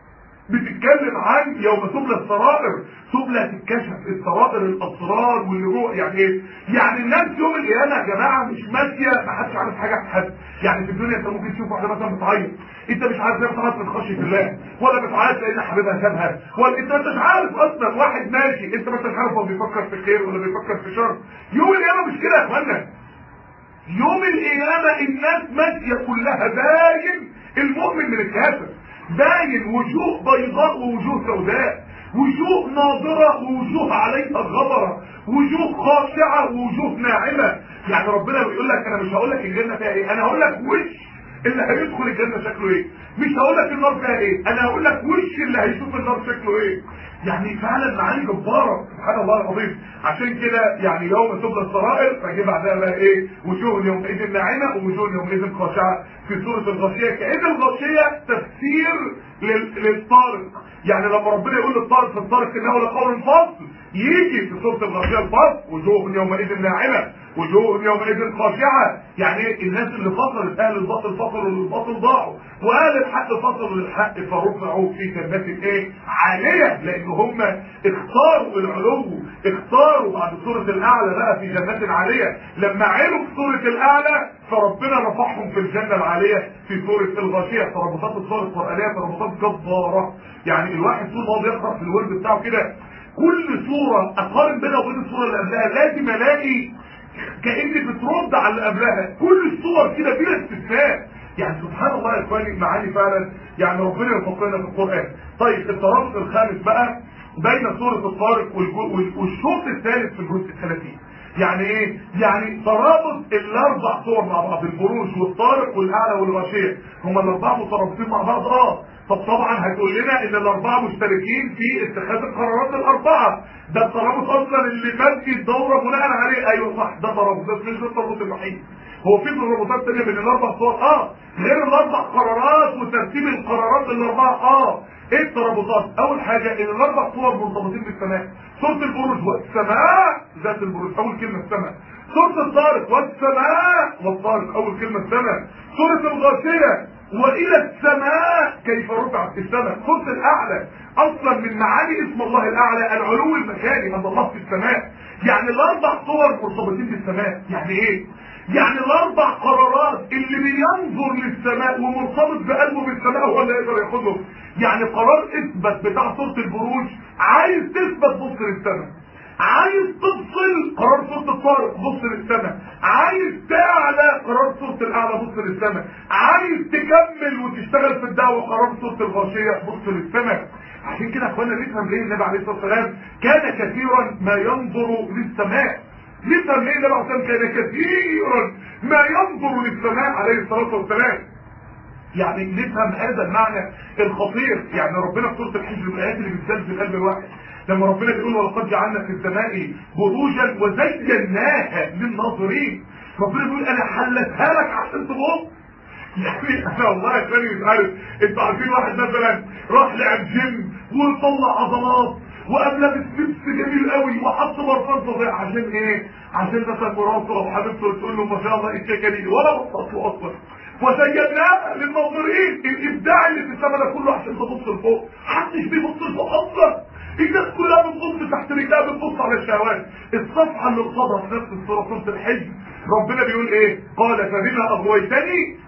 بتتكلم عن يوم تبلى السرائر تبلى تتكشف السرائر الاسرار والنجوع يعني ايه؟ يعني الناس يوم القيامه يا جماعه مش ماشيه ما حدش عارف حاجه عن حد يعني في الدنيا انت ممكن تشوف واحده مثلا بتعيط انت مش عارف ليه بتعيط من خشيه الله ولا بتعيط لان حبيبها سابها ولا انت مش عارف اصلا واحد ماشي انت مثلا عارف هو بيفكر في خير ولا بيفكر في شر يوم القيامه مش كده يا اخوانا يوم القيامه الناس ماشيه كلها باين المؤمن من الكافر باين وجوه بيضاء ووجوه سوداء وجوه ناظرة ووجوه عليها غبرة وجوه خاشعة ووجوه ناعمة يعني ربنا بيقول لك انا مش هقول لك الجنة فيها ايه انا هقول لك وش اللي هيدخل الجنة شكله ايه مش هقول لك النار فيها ايه انا هقول لك وش اللي هيشوف النار شكله ايه يعني فعلا معاني جبارة سبحان الله العظيم عشان كده يعني يوم تبلى السرائر فجي بعدها بقى ايه وجوه يومئذ ناعمة ووجوه يومئذ خاشعة في سورة الغاشية كأن الغاشية تفسير للطارق يعني لما ربنا يقول للطارق في الطارق انه لقول فصل يجي في سورة الغاشية الفصل وجوه يومئذ ناعمة وجوه يومئذ خاشعة يعني الناس اللي فصلت اهل الباطل فصلوا للباطل ضاعوا واهل الحق فصلوا للحق فرفعوا في جنات ايه عالية لان هم اختاروا العلو اختاروا بعد سورة الاعلى بقى في جنات عالية لما عينوا في سورة الاعلى فربنا رفعهم في الجنة العالية في سورة الغاشية تربطات الصور القرآنية تربطات جبارة يعني الواحد طول ما هو بيقرأ في الورد بتاعه كده كل صورة اقارن بينها وبين الصورة اللي قبلها لازم الاقي كأني بترد على اللي قبلها كل الصور كده بلا استثناء يعني سبحان الله يا اخواني معاني فعلا يعني ربنا يوفقنا في القرآن طيب الترابط الخامس بقى بين سورة الطارق والشوط الثالث في الجزء الثلاثين يعني ايه يعني ترابط الاربع صور مع بعض البروج والطارق والاعلى والغاشيه هما الاربعه مترابطين مع بعض اه طب طبعا هتقول لنا ان الاربعه مشتركين في اتخاذ القرارات الاربعه ده الترابط اصلا اللي مبني الدوره بناء عليه ايوه صح ده ترابط بس مش ده الترابط الوحيد هو في ترابطات ثانيه بين الاربع صور اه غير الاربع قرارات وترتيب القرارات الاربعه اه ايه الترابطات اول حاجه ان الاربع صور مرتبطين بالسماء سوره البروج والسماء ذات البروج اول كلمه السماء سورة الطارق والسماء والطارق أول كلمة السماء سورة الغاشية وإلى السماء كيف رفعت السماء سورة الأعلى أصلا من معاني اسم الله الأعلى العلو المكاني أن الله في السماء يعني الأربع صور مرتبطين بالسماء يعني إيه؟ يعني الأربع قرارات اللي بينظر للسماء ومرتبط بقلبه بالسماء هو اللي يقدر ياخدهم يعني قرار اثبت بتاع سورة البروج عايز تثبت بص للسماء عايز تفصل قرار سورة الطارق بص للسماء عايز تعلى قرار سورة الأعلى بص للسماء عايز تكمل وتشتغل في الدعوة قرار سورة الغاشية بص للسماء عشان كده يا اخوانا نفهم ليه النبي عليه الصلاة والسلام كان كثيرا ما ينظر للسماء نفهم ليه النبي عليه الصلاة والسلام كان كثيرا ما ينظر للسماء عليه الصلاة والسلام يعني نفهم هذا المعنى الخطير يعني ربنا في سوره الحج من الايات اللي بتزلزل قلب الواحد لما ربنا بيقول ولقد جعلنا في السماء بروجا وزيناها للناظرين ربنا بيقول انا حلتها لك عشان تبص يعني انا والله يا ثاني مش عارف انتوا عارفين واحد مثلا راح لعب جيم وطلع عضلات وقام لابس لبس جميل قوي وحط برفان فظيع عشان ايه؟ عشان مثلا مراته او حبيبته تقول له ما شاء الله الشيكه دي ولا بصت له اصلا وزيناها للناظرين الابداع اللي في السما ده كله عشان تبص لفوق محدش بيبص لفوق اصلا الناس كلها بتبص تحت رجلها بتبص على الشهوات الصفحه اللي قصادها في نفس السوره سوره الحج ربنا بيقول ايه قال فبما اغويتني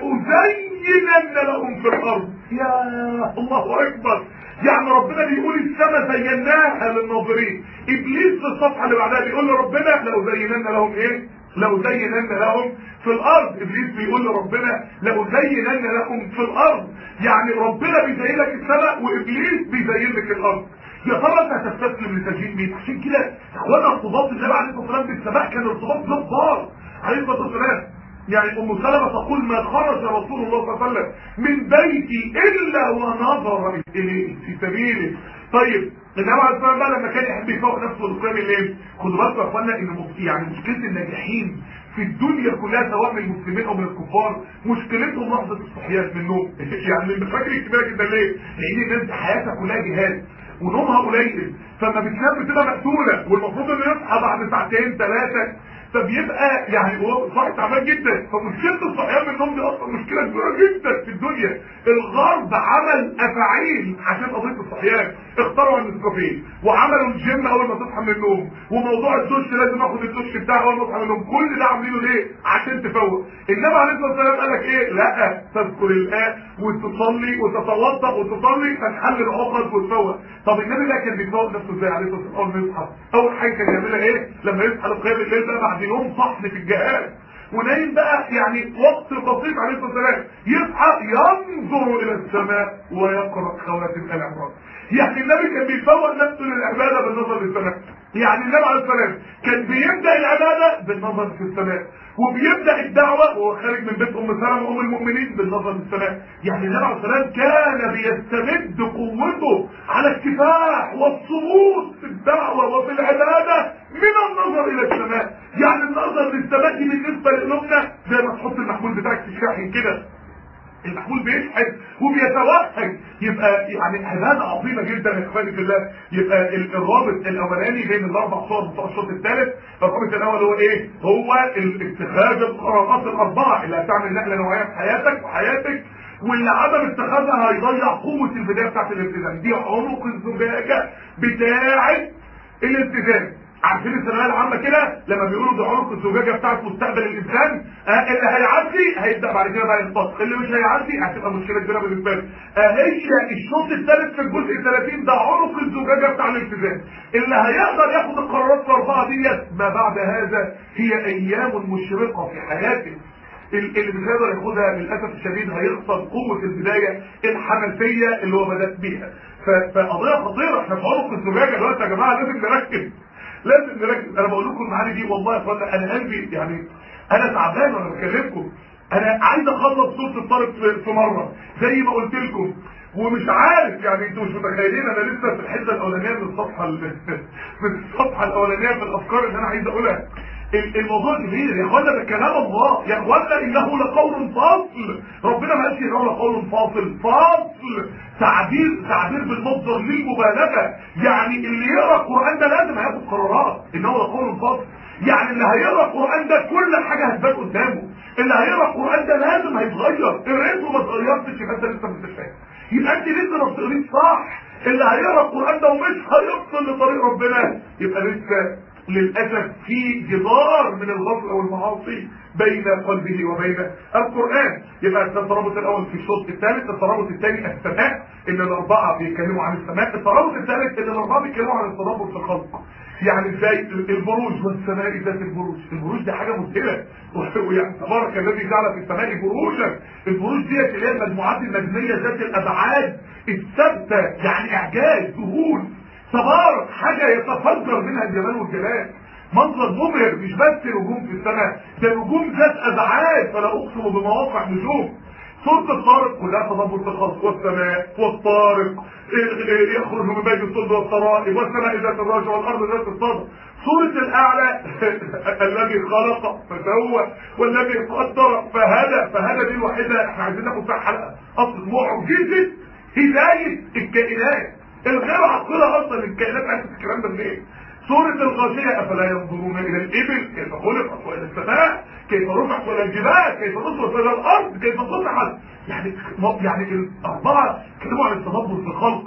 لازينن لهم في الارض يا الله اكبر يعني ربنا بيقول السماء زيناها للناظرين ابليس في الصفحه اللي بعدها بيقول لربنا لازينن لهم ايه لأزينن لهم في الأرض إبليس بيقول لربنا لأزينن لهم في الأرض يعني ربنا بيزين لك السماء وإبليس بيزين لك الأرض يا ترى انت هتستسلم لتزيين مين عشان كده اخوانا ارتباط النبي عليه الصلاه والسلام بالسماء كان ارتباط جبار عليه الصلاه والسلام يعني ام سلمة تقول ما خرج رسول الله صلى الله عليه وسلم من بيتي الا ونظر اليه في سبيله طيب النبي عليه الصلاه والسلام لما كان يحب يفوق نفسه لقيام الليل خدوا بالكم يا اخوانا ان يعني مشكله الناجحين في الدنيا كلها سواء من المسلمين او من الكفار مشكلتهم لحظه الصحيان من النوم يعني المشاكل الكبيره جدا ليه؟ لان الناس دي حياتها كلها جهاد ونومها قليل فما بتنام بتبقى مقتوله والمفروض انه يصحى بعد ساعتين ثلاثه فبيبقى يعني هو صاحي تعبان جدا فمشكله الصحيان من النوم دي اصلا مشكله كبيره جدا في الدنيا الغرب عمل افاعيل عشان قضيه الصحيان اخترعوا النسكافيه وعملوا الجيم اول ما تصحى من النوم وموضوع الدش لازم اخد الدش بتاعي اول ما اصحى من النوم كل ده عاملينه ليه عشان تفوق النبي عليه الصلاه والسلام قال لك ايه لا تذكر الله وتصلي وتتوضا وتصلي فتحل العقد وتفوق طب النبي ده كان بيفوق نفسه ازاي عليه الصلاه والسلام اول ما يصحى اول حاجه كان يعملها ايه لما يصحى لقيام الليل بقى بعد يوم صحن في الجهاد ونايم بقى يعني وقت بسيط عليه الصلاه والسلام يصحى ينظر الى السماء ويقرا خواتم ال عمران يعني النبي كان بيفوق نفسه للعباده بالنظر للسماء يعني النبي عليه الصلاه والسلام كان بيبدا العباده بالنظر في السماء وبيبدا الدعوه وهو خارج من بيت ام سلمه ام المؤمنين بالنظر للسماء يعني النبي عليه الصلاه والسلام كان بيستمد قوته على الكفاح والصمود في الدعوه وفي العباده من النظر الى السماء يعني النظر للسماء دي بالنسبه لقلوبنا زي ما تحط المحمول بتاعك في الشاحن كده المحمول بيشحن وبيتوهج يبقى يعني عباده عظيمه جدا يا اخواني في الله يبقى الرابط الاولاني بين الاربع صور بتوع الشوط الثالث الرابط الاول هو ايه؟ هو اتخاذ القرارات الاربعه اللي هتعمل نقله نوعيه في حياتك وحياتك واللي عدم اتخاذها هيضيع قوه البدايه بتاعت الالتزام دي عنق الزجاجه بتاعه الالتزام عارفين الثانويه العامه كده لما بيقولوا ده عنق الزجاجه بتاعت مستقبل الانسان آه اللي هيعدي هيبدا بعد كده بقى ينطق اللي مش هيعدي هتبقى مشكله كبيره بالنسبه له آه هي الشوط الثالث في الجزء 30 ده عنق الزجاجه بتاع الالتزام اللي هيقدر ياخد القرارات الاربعه ديت ما بعد هذا هي ايام مشرقه في حياته اللي مش هيقدر ياخدها للاسف الشديد هيخسر قوه البدايه الحماسيه اللي هو بدات بيها فقضيه خطيره احنا في عنق الزجاجه دلوقتي يا جماعه لازم نركز لازم نركز انا بقول لكم المعاني دي والله يا اخوانا انا قلبي يعني انا تعبان وانا بكلمكم انا عايز اخلص سوره الطارق في مره زي ما قلت لكم ومش عارف يعني انتوا مش متخيلين انا لسه في الحته الاولانيه من الصفحه من الصفحه الاولانيه من الافكار اللي انا عايز اقولها الموضوع كبير يا اخوانا ده كلام الله يا اخوانا انه لقول فاصل ربنا ما قالش انه لقول فاصل فاصل تعبير تعبير بالمصدر للمبالغه يعني اللي يقرا القران ده لازم هياخد قرارات انه لقول فاصل يعني اللي هيقرا القران ده كل حاجه هتبان قدامه اللي هيقرا القران ده لازم هيتغير قريته ما اتغيرتش يبقى انت لسه ما انتش فاهم يبقى انت لسه ما بتقريش صح اللي هيقرا القران ده ومش هيفصل لطريق ربنا يبقى لسه للاسف في جدار من الغفله والمعاصي بين قلبه وبين القران يبقى ده الترابط الاول في الشوط الثالث الترابط الثاني السماء ان الاربعه بيتكلموا عن السماء الترابط الثالث ان الاربعه بيتكلموا عن التدبر في الخلق يعني ازاي البروج والسماء ذات البروج البروج دي حاجه مذهله ويعني تبارك الذي جعل في السماء بروجا البروج ديت اللي هي المجموعات النجميه ذات الابعاد الثابته يعني اعجاز ذهول تبارك حاجه يتفجر منها الجمال والجلال منظر مبهر مش بس نجوم في السماء ده نجوم ذات ابعاد فلا اقسم بمواقع نجوم سورة الطارق كلها تدبر في الخلق والسماء والطارق يخرج من بين الصلب والترائب والسماء ذات الرجع والارض ذات الصدر سورة الأعلى الذي خلق فسوى والذي قدر فهدى فهدى دي الوحيدة احنا عايزين ناخد فيها حلقة أصل معجزة هداية الكائنات الغير عقلها أصلا الكائنات عرفت الكلام ده منين؟ سورة الغاشية أفلا ينظرون إلى الإبل كيف خلقت وإلى السماء كيف رفعت وإلى الجبال كيف نصبت إلى الأرض كيف فتحت يعني يعني الأربعة كلموا عن التدبر في الخلق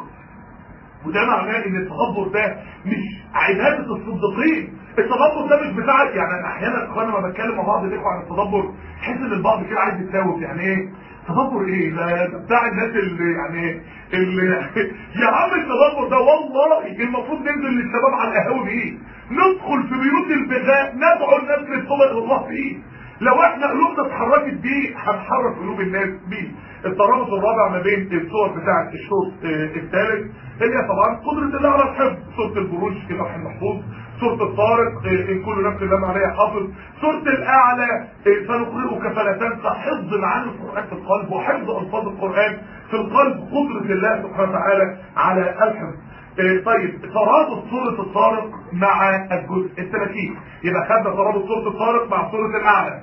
وده معناه ان التدبر ده مش عباده الصديقين التدبر ده مش بتاع يعني احيانا اخوانا لما بتكلم مع بعض الاخوه عن التدبر تحس ان البعض كده عايز يتساوف يعني ايه تدبر ايه ده بتاع الناس اللي يعني اللي يا عم التدبر ده والله المفروض ننزل للشباب على القهاوي بيه ندخل في بيوت البغاء ندعو الناس للتوبه الى الله فيه لو احنا قلوبنا اتحركت بيه هنحرك قلوب الناس بيه الترابط الرابع ما بين الصور بتاعه الشوط الثالث هي طبعا قدرة الله على الحفظ سورة البروج في لوح المحفوظ سورة الطارق إن كل نفس لما عليها حافظ سورة الأعلى سنقرئك فلا تنسى حفظ معاني القرآن في القلب وحفظ ألفاظ القرآن في القلب قدرة الله سبحانه وتعالى على الحفظ طيب ترابط سورة الطارق مع الجزء الثلاثين يبقى خدنا ترابط سورة الطارق مع سورة الأعلى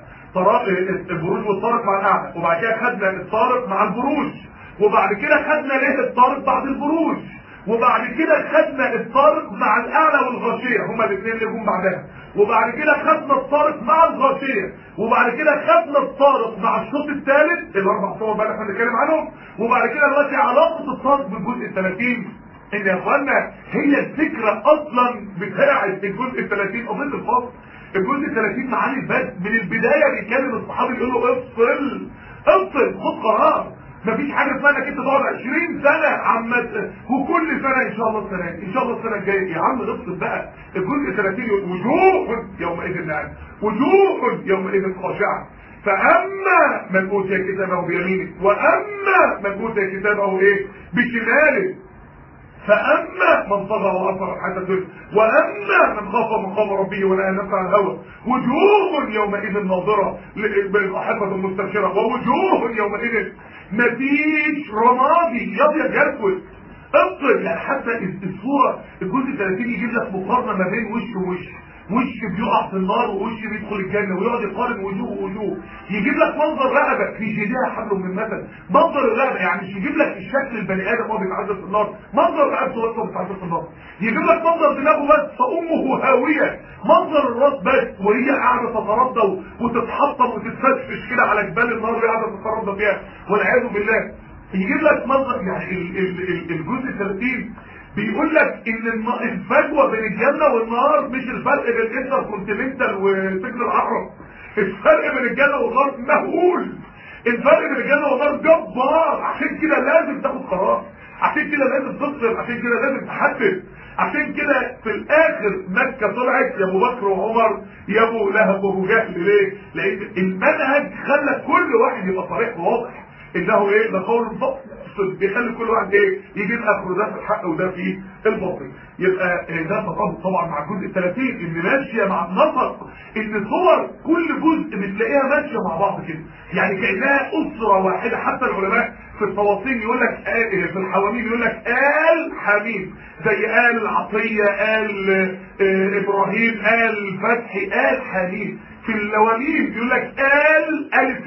البروج والطارق مع الأعلى وبعد كده خدنا الطارق مع البروج وبعد كده خدنا ليه الطارق بعد البروج وبعد كده خدنا الطارق مع الاعلى والغاشيه هما الاثنين اللي جم بعدها وبعد كده خدنا الطارق مع الغاشيه وبعد كده خدنا الطارق مع الشوط الثالث الاربع صور بقى احنا بنتكلم عنهم وبعد كده دلوقتي علاقه الطارق بالجزء ال 30 ان يا اخوانا هي الفكره اصلا بتاعه الجزء ال 30 قضيه الفصل الجزء ال 30 معاني البدء من البدايه بيكلم الصحابي يقول له افصل افصل خد قرار مفيش حاجه اسمها انك انت تقعد 20 سنه عمال وكل سنه ان شاء الله السنه ان شاء الله السنه الجايه يا عم افصل بقى الجزء 30 وجوه يومئذ نعم وجوه يومئذ خاشعه فاما من اوتي كتابه بيمينه واما من اوتي كتابه ايه بشماله فاما من طغى واثر الحياه الدنيا واما من خاف مقام ربه ونهى نفسه عن الهوى وجوه يومئذ ناظره بالاحبه المستبشره ووجوه يومئذ مفيش رمادي ابيض يسود افصل يعني حتى الصوره الجزء 30 يجيب لك مقارنه ما بين وش ووش وش بيقع في النار ووش بيدخل الجنه ويقعد يقارن وجوه ووجوه يجيب لك منظر رقبه في جيدها حبل من مثل منظر الرقبه يعني مش يجيب لك الشكل البني ادم وهو بيتعذب في النار منظر رقبته وهو بيتعذب في النار يجيب لك منظر دماغه بس فامه هاويه منظر الراس بس وهي قاعده تتردى وتتحطم وتتفتش كده على جبال النار اللي قاعده تتردى فيها والعياذ بالله يجيب لك منظر يعني الجزء 30 بيقول لك ان الفجوه بين الجنه والنار مش الفرق بين الانتر كونتيننتال وسجن العقرب الفرق بين الجنه والنار مهول الفرق بين الجنه والنار جبار عشان كده لازم تاخد قرار عشان كده لازم تفصل عشان كده لازم تحدد عشان كده في الاخر مكه طلعت يا ابو بكر وعمر يا ابو لهب وابو جهل ليه؟ لان المنهج خلى كل واحد يبقى صريح وواضح انه ايه ده قول فصل بيخلي كل واحد ايه يجيب اخره ده في الحق وده في الباطل يبقى ده تطابق طبعا مع الجزء ال 30 ان ماشيه مع النسق ان صور كل جزء بتلاقيها ماشيه مع بعض كده يعني كانها اسره واحده حتى العلماء في التواصيل يقول لك آه في الحواميم يقول لك آل حميم زي آل عطية آل آه إبراهيم آل فتحي آل حميم في اللواميم يقول لك آل ألف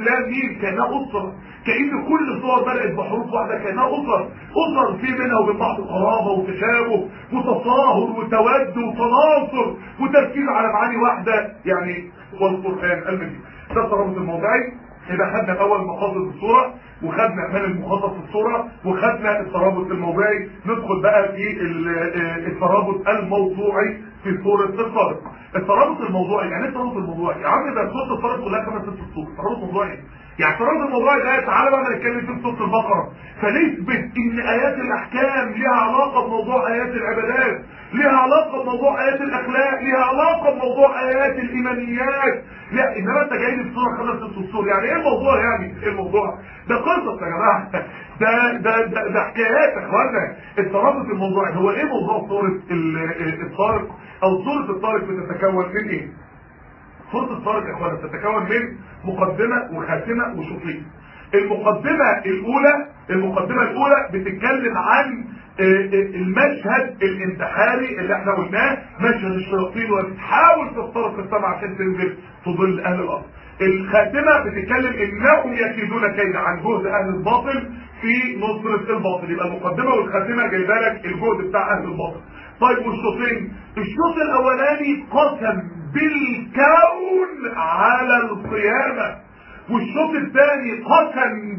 لام ميم كانها اسره كان كل الصور بدات بحروف واحده كانها اسر اسر في بينها وبين بعض قرابه وتشابه وتصاهر وتود وتناصر وتركيز على معاني واحده يعني والقران المجيد ده الترابط الموضعي يبقى خدنا اول مقاصد الصوره وخدنا من المخصص في الصوره وخدنا الترابط الموضعي ندخل بقى في الترابط الموضوعي في صوره الطارق الترابط الموضوعي يعني ايه الترابط الموضوعي يا عم ده صوره الطارق كلها خمس ست سطور ترابط موضوعي يعني الترابط الموضوعي ده تعالى بقى نتكلم في سوره البقره فنثبت ان ايات الاحكام ليها علاقه بموضوع ايات العبادات ليها علاقه بموضوع ايات الاخلاق ليها علاقه بموضوع ايات الايمانيات لا انما انت جاي لي في صوره خمس ست سطور يعني ايه الموضوع يعني ايه الموضوع ده قصص يا جماعه ده ده ده, ده حكايات يا اخوانا الترابط الموضوعي هو ايه موضوع سوره الطارق او سوره الطارق بتتكون من ايه سوره الطارق يا اخوانا بتتكون من مقدمه وخاتمه وشوطين المقدمه الاولى المقدمه الاولى بتتكلم عن المشهد الانتحاري اللي احنا قلناه مشهد الشياطين وبتحاول تخترق السماء عشان تنزل تضل اهل الارض الخاتمه بتتكلم انهم يكيدون كيد عن جهد اهل الباطل في نصرة الباطل يبقى المقدمة والخاتمة جايبه لك الجهد بتاع اهل الباطل طيب والشوطين الشوط الاولاني قسم بالكون على القيامة والشوط الثاني قسم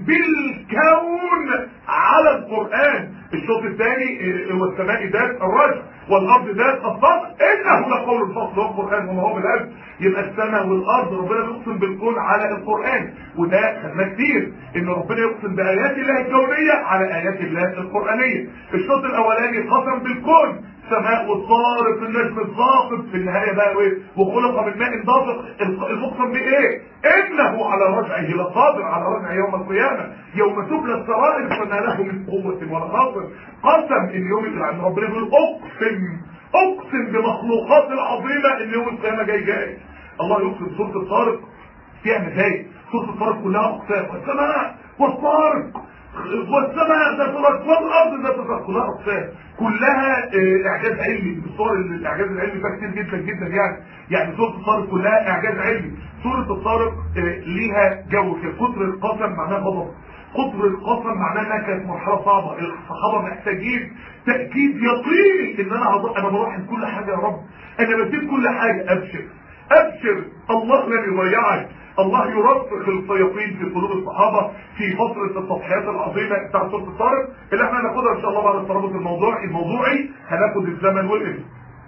بالكون على القرآن الشوط الثاني هو السماء ذات الرجل والارض ذات الصدر انه لقول الفصل والقران وما هو بالعلم يبقى السماء والارض ربنا بيقسم بالكون على القران وده خدناه كتير ان ربنا يقسم بايات الله الكونيه على ايات الله القرانيه الشوط الاولاني قسم بالكون السماء والطارق النجم الثاقب في النهايه بقى ايه وخلق من ماء دافق المقسم بايه انه على رجعه لقادر على رجعه يوم القيامه يوم تبلى السرائر فما له من قوه ولا ناصر قسم ان يوم القيامه ربنا بيقول اقسم اقسم بمخلوقات العظيمه ان يوم القيامه جاي جاي الله يقسم سوره الطارق فيها مزايا سوره الطارق كلها اقسام والسماء والطارق والسماء ذات الرجل والارض ذات الرجل كلها اقسام كلها اه اعجاز علمي الصور الاعجاز العلمي فيها كتير جدا جدا يعني يعني سوره الطارق كلها اعجاز علمي سوره الطارق اه ليها جو كده كتر القسم معناه غضب كتر القسم معناه انها كانت مرحله صعبه الصحابه محتاجين تاكيد يقيني ان انا هض... انا بروح كل حاجه يا رب انا بسيب كل حاجه ابشر ابشر الله لن يضيعك الله يرسخ اليقين في قلوب الصحابه في فتره التضحيات العظيمه بتاعت سوره الطارق اللي احنا هناخدها ان شاء الله بعد الترابط الموضوعي الموضوعي هناخد الزمن والاسم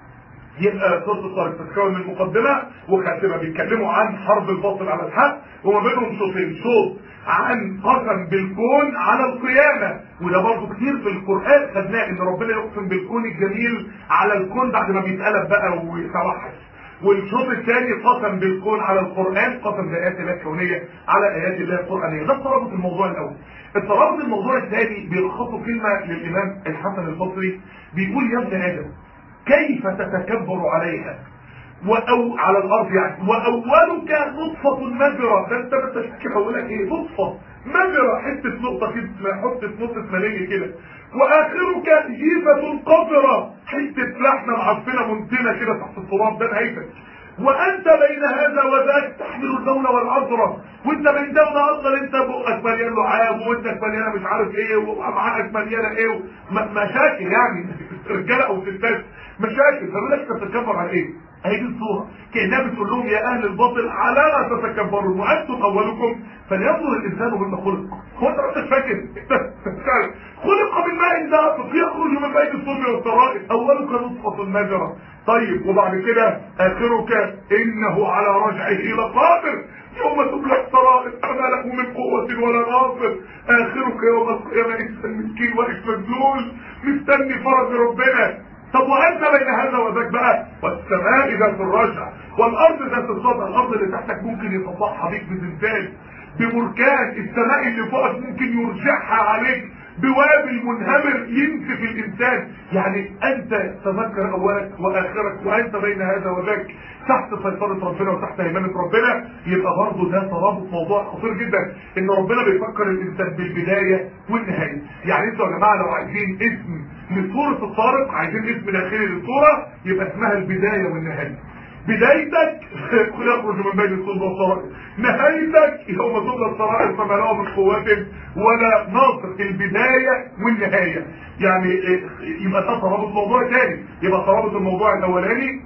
يبقى سوره الطارق تتكون من مقدمه وخاتمه بيتكلموا عن حرب الباطل على الحق وما بينهم شوطين شوط عن قسم بالكون على القيامة وده برضه كتير في القرآن خدناه ان ربنا يقسم بالكون الجميل على الكون بعد ما بيتقلب بقى ويتوحش والشوط الثاني قسم بالكون على القرآن قسم بآيات الله الكونية على آيات الله القرآنية ده الترابط الموضوع الأول الترابط الموضوع الثاني بيلخصه كلمة للإمام الحسن البصري بيقول يا ابن آدم كيف تتكبر عليها وأو على الأرض يعني وأولك نطفة مجرى ده أنت ما انتش هقول لك إيه نطفة مجرى حتة نقطة كده حتة نقطة مالية كده وآخرك جيفة قذرة حتة لحمة معفنة منتنة كده تحت التراب ده نهايتك وانت بين هذا وذاك تحمل الدولة والعذرة وانت بين ده وده انت بقك مليان لعاب وانك مليانة مش عارف ايه وامعائك مليانة ايه مشاكل يعني رجالة او ستات مشاكل فبيقول لك تتكبر على ايه؟ هي دي الصورة كأنها بتقول لهم يا أهل الباطل على ما تتكبرون وأنتم أولكم فلينظر الإنسان مما خلق هو أنت مش فاكر خلق من ماء دافق يخرج من بين الصلب والترائب أولك نطفة مجرى طيب وبعد كده آخرك إنه على رجعه لقادر يوم تبلى السرائر فما له من قوة ولا ناصر آخرك يوم القيامة إنسان مسكين واقف مذلول مستني فرج ربنا طب وانت بين هذا وذاك بقى والسماء ذات الرجع والارض ذات الصدى الارض اللي تحتك ممكن يطبعها بيك بزلزال ببركان السماء اللي فوقك ممكن يرجعها عليك بوابل منهمر ينسف الانسان يعني انت تذكر اولك واخرك وانت بين هذا وذاك تحت سيطرة ربنا وتحت هيمنة ربنا يبقى برضه ده ترابط موضوع خطير جدا ان ربنا بيفكر الانسان بالبداية والنهاية يعني انتوا يا جماعة لو عايزين اسم لسورة الطارق عايزين اسم داخلي للسورة يبقى اسمها البداية والنهاية بدايتك يخرج من بين الصلب والصرائر نهايتك يوم تبلى تبلى السرائر فما له من قوة ولا ناصر البداية والنهاية يعني إيه، يبقى ده ترابط موضوع تاني يبقى ترابط الموضوع الاولاني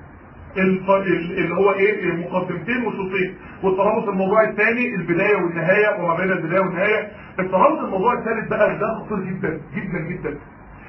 الف- ال- اللي هو ايه مقدمتين وشوطين والترابط الموضوع الثاني البدايه والنهايه وما بين البدايه والنهايه الترابط الموضوع الثالث بقى ده خطير جدا جدا جدا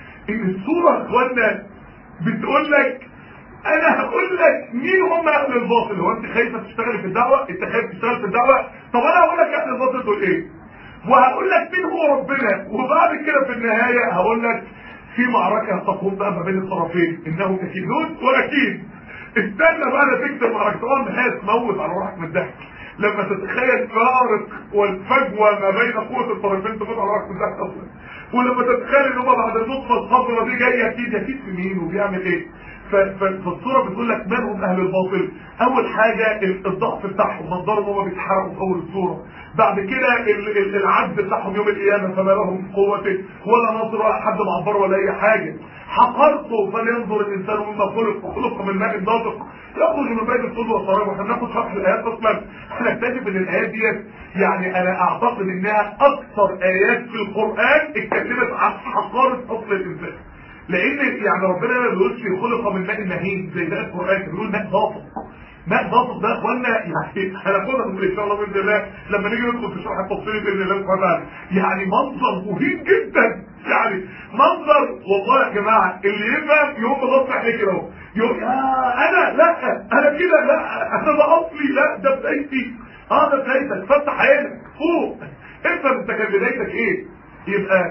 ان الصوره يا اخوانا بتقول لك انا هقول لك مين هم اهل الباطل هو انت خايفه تشتغلي في الدعوه انت خايف تشتغل في الدعوه طب انا هقول لك اهل الباطل دول ايه وهقول لك مين هو ربنا وبعد كده في النهايه هقول لك في معركه تقوم بقى ما بين الطرفين انه اكيدون واكيد استنى بقى انا تكتب معركه طبعا النهايه تموت على روحك من الضحك لما تتخيل الفارق والفجوه ما بين قوه الطرفين تموت على روحك من الضحك اصلا ولما تتخيل ان هم بعد النطفه الخضراء دي جايه اكيد اكيد في مين وبيعمل ايه ف- ف- فالصوره بتقول لك من هم اهل الباطل اول حاجه ال- الضعف بتاعهم منظرهم هم بيتحرقوا في اول الصوره بعد كده ال- ال- العجز بتاعهم يوم القيامه فما لهم من قوه ولا ناصر ولا حد معبر ولا اي حاجه حقرته فلينظر الانسان مما خلق وخلق من ماء دافق يخرج من بين الصلب والصرائب واحنا بناخد شرح الايات اصلا هنكتشف ان الايات ديت يعني انا اعتقد انها اكثر ايات في القران اتكلمت عن حقاره اصل الانسان لان يعني ربنا ما بيقولش خلق من ماء مهين زي ده القران بيقول ماء دافق ماء دافق ده يا اخوانا يعني هناخدها من ان شاء الله باذن الله لما نيجي ندخل في شرح التفصيلي باذن الله سبحانه وتعالى يعني منظر مهين جدا يعني منظر والله يا جماعه اللي يفهم يقوم بغص عليه كده اهو يقول يا انا لا انا كده لا انا ده اصلي لا ده بدايتي اه ده بدايتك فتح عينك فوق افهم انت كان بدايتك ايه يبقى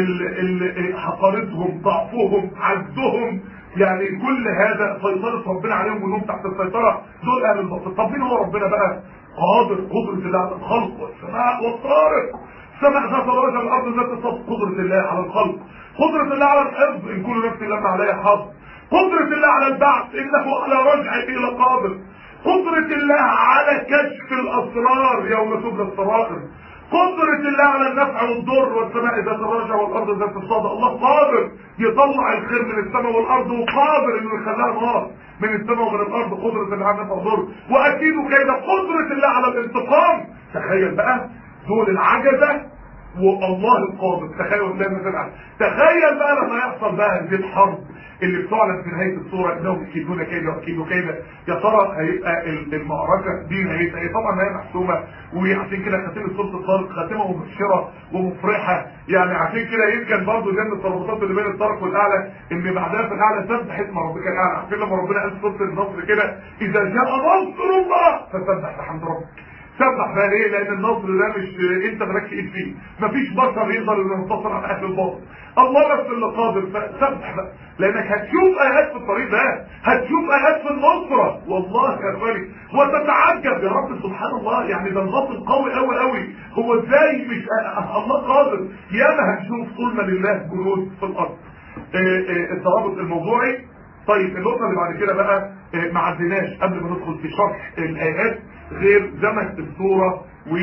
ال ال حقارتهم ضعفهم عجزهم يعني كل هذا سيطرة ربنا عليهم وانهم تحت السيطرة دول اهل الباطل طب مين هو ربنا بقى قادر قدرة الله على الخلق والسماء والطارق سمع ذات الرجل الارض ذات الصف قدرة الله على الخلق قدرة الله على الحفظ ان كل نفس لما عليها حظ قدرة الله على البعث انه على رجعه الى قادر قدرة الله على كشف الاسرار يوم تبلى السرائر قدرة الله على النفع والضر والسماء ذات الرجع والارض ذات الصدى الله قادر يطلع الخير من السماء والارض وقادر انه يخليها نار من السماء ومن الارض قدرة الله على النفع والضر واكيد كده قدرة الله على الانتقام تخيل بقى دول العجزة والله القادر تخيل الله مثلا تخيل بقى لما يحصل بقى هذه الحرب اللي بتعلن في نهايه الصوره انهم يكيدون كيدا ويكيدوا كيدا يا ترى هيبقى ال- المعركه دي نهايتها ايه؟ طبعا هي محسومه وعشان كده خاتمه سوره الطارق خاتمه مبشره ومفرحه يعني عشان كده يمكن برضه جنب الترابطات اللي بين الطرق والاعلى ان بعدها في الاعلى سبح اسم ربك الاعلى عارفين لما ربنا قال في سوره النصر كده اذا جاء نصر الله فسبح بحمد ربك سبح بقى ليه لان النصر ده مش انت مالكش ايد فيه مفيش بشر يقدر انه ينتصر على اهل الباطل الله بس اللي قادر فسبح بقى لانك هتشوف ايات في الطريق ده هتشوف ايات في النصره والله يا اخواني وتتعجب يا رب سبحان الله يعني ده الباطل قوي قوي قوي هو ازاي مش الله قادر ياما هنشوف قلنا لله جنود في الارض آه، آه، الترابط الموضوعي طيب النقطة اللي بعد كده بقى آه، ما عديناش قبل ما ندخل في شرح الآيات غير زمن الصورة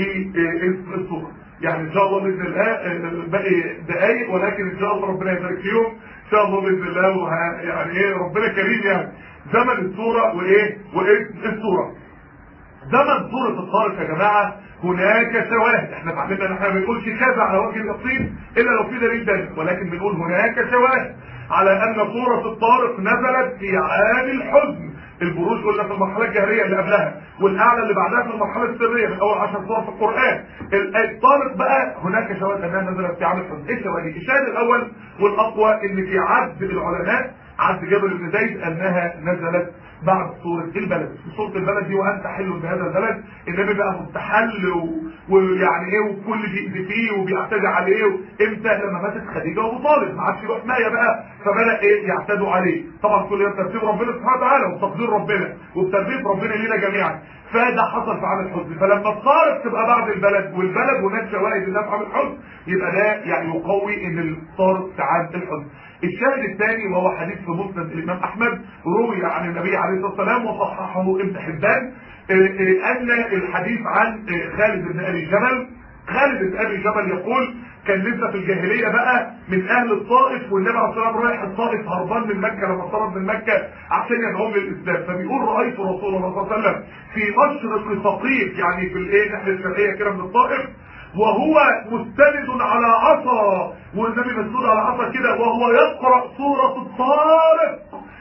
واسم الصورة يعني ان شاء الله باذن الله آه، باقي دقايق ولكن ان شاء الله ربنا يبارك فيهم ان شاء الله باذن الله وه- يعني ايه ربنا كريم يعني زمن الصورة وايه واسم الصورة زمن سورة الطارق يا جماعة هناك شواهد احنا اتعلمنا ان احنا ما بنقولش كذا على وجه اليقين الا لو في دليل تاني ولكن بنقول هناك شواهد على ان سورة الطارق نزلت في عام الحزن البروج قلنا في المرحلة الجهرية اللي قبلها والاعلى اللي بعدها في المرحلة السرية من اول 10 سور في القرآن ال- الطارق بقى هناك شواهد انها نزلت في عام الحزن ايه الشواهد دي؟ الشاهد الاول والاقوى ان في عد العلماء عد جابر بن زيد انها نزلت بعد سورة البلد في سورة البلد دي وانت حل بهذا البلد النبي بقى مستحل و... ويعني ايه وكل بيأذي فيه وبيعتدي عليه امتى لما ماتت خديجة وابو طالب ما عادش له حماية بقى فبدأ ايه يعتدوا عليه طبعا كل ده ترتيب ربنا سبحانه وتعالى وتقدير ربنا وبترتيب ربنا لينا جميعا فده حصل في عام الحزن فلما الطارق تبقى بعد البلد والبلد هناك شواهد انها في عام الحزن يبقى ده يعني يقوي ان الطارق في عام الحزن الشاهد الثاني وهو حديث في مسند الامام احمد روي عن النبي عليه الصلاه والسلام وصححه ابن حبان آه، آه، ان الحديث عن آه، خالد بن ابي جبل خالد بن ابي جبل يقول كان لسه في الجاهليه بقى من اهل الطائف والنبي عليه الصلاه والسلام رايح الطائف هربان من مكه لما طرد من مكه عشان يدعوهم للاسلام فبيقول رايت رسول الله صلى الله عليه وسلم في مشرق ثقيف يعني في الايه ناحيه الشرقيه كده من الطائف وهو مستند على عصا والنبي مسنود على عصا كده وهو يقرا سوره الطارق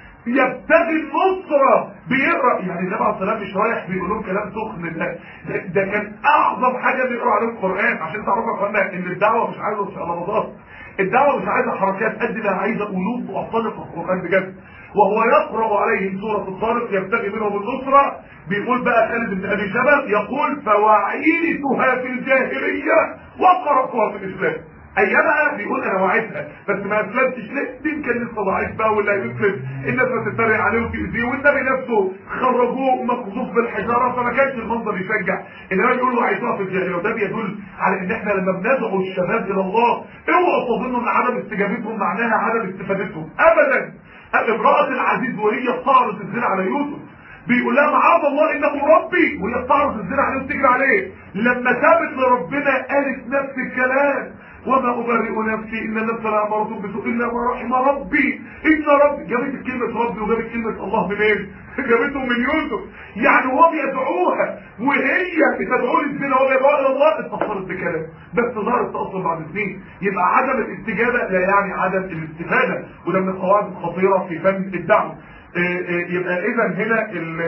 يبتغي النصرة بيقرا يعني النبي عليه الصلاه مش رايح بيقول لهم كلام سخن ده, ده ده كان اعظم حاجه بيقرا عليهم القران عشان تعرفوا يا اخوانا ان الدعوه مش عايزه شقلباظات الدعوه مش عايزه حركات قد ما عايزه قلوب واطفال في القران بجد وهو يقرا عليهم سوره الطارق يبتغي منهم النصره بيقول بقى خالد بن ابي جبل يقول فوعيتها في الجاهليه وقراتها في الاسلام ايامها بيقول انا وعيتها بس ما اسلمتش ليه دي كان لسه ضعيف بقى واللي هيسلم الناس بتتريق عليه وتأذيه والنبي نفسه خرجوه مقذوف بالحجاره فما كانش المنظر يشجع انما يقول وعيتها في الجاهليه وده بيدل على ان احنا لما بندعو الشباب الى الله اوعوا تظنوا ان عدم استجابتهم معناها عدم استفادتهم ابدا امراه العزيز وهي بتعرض الزنا على يوسف بيقول لها معاذ الله انه ربي وهي بتعرض الزنا عليه وتجري عليه لما تابت لربنا قالت نفس الكلام وما أبرئ نفسي إن النفس لأمارة بسوء إلا ما رحم ربي إن ربي جابت كلمة ربي وجابت كلمة الله منين؟ جابتهم من يوسف يعني هو بيدعوها وهي بتدعوه للزنا وهو بيدعوها إلى الله اتأثرت بكلام بس ظهرت تأثر بعد سنين يبقى عدم الاستجابة لا يعني عدم الاستفادة وده من القواعد الخطيرة في فن الدعوة يبقى اذا هنا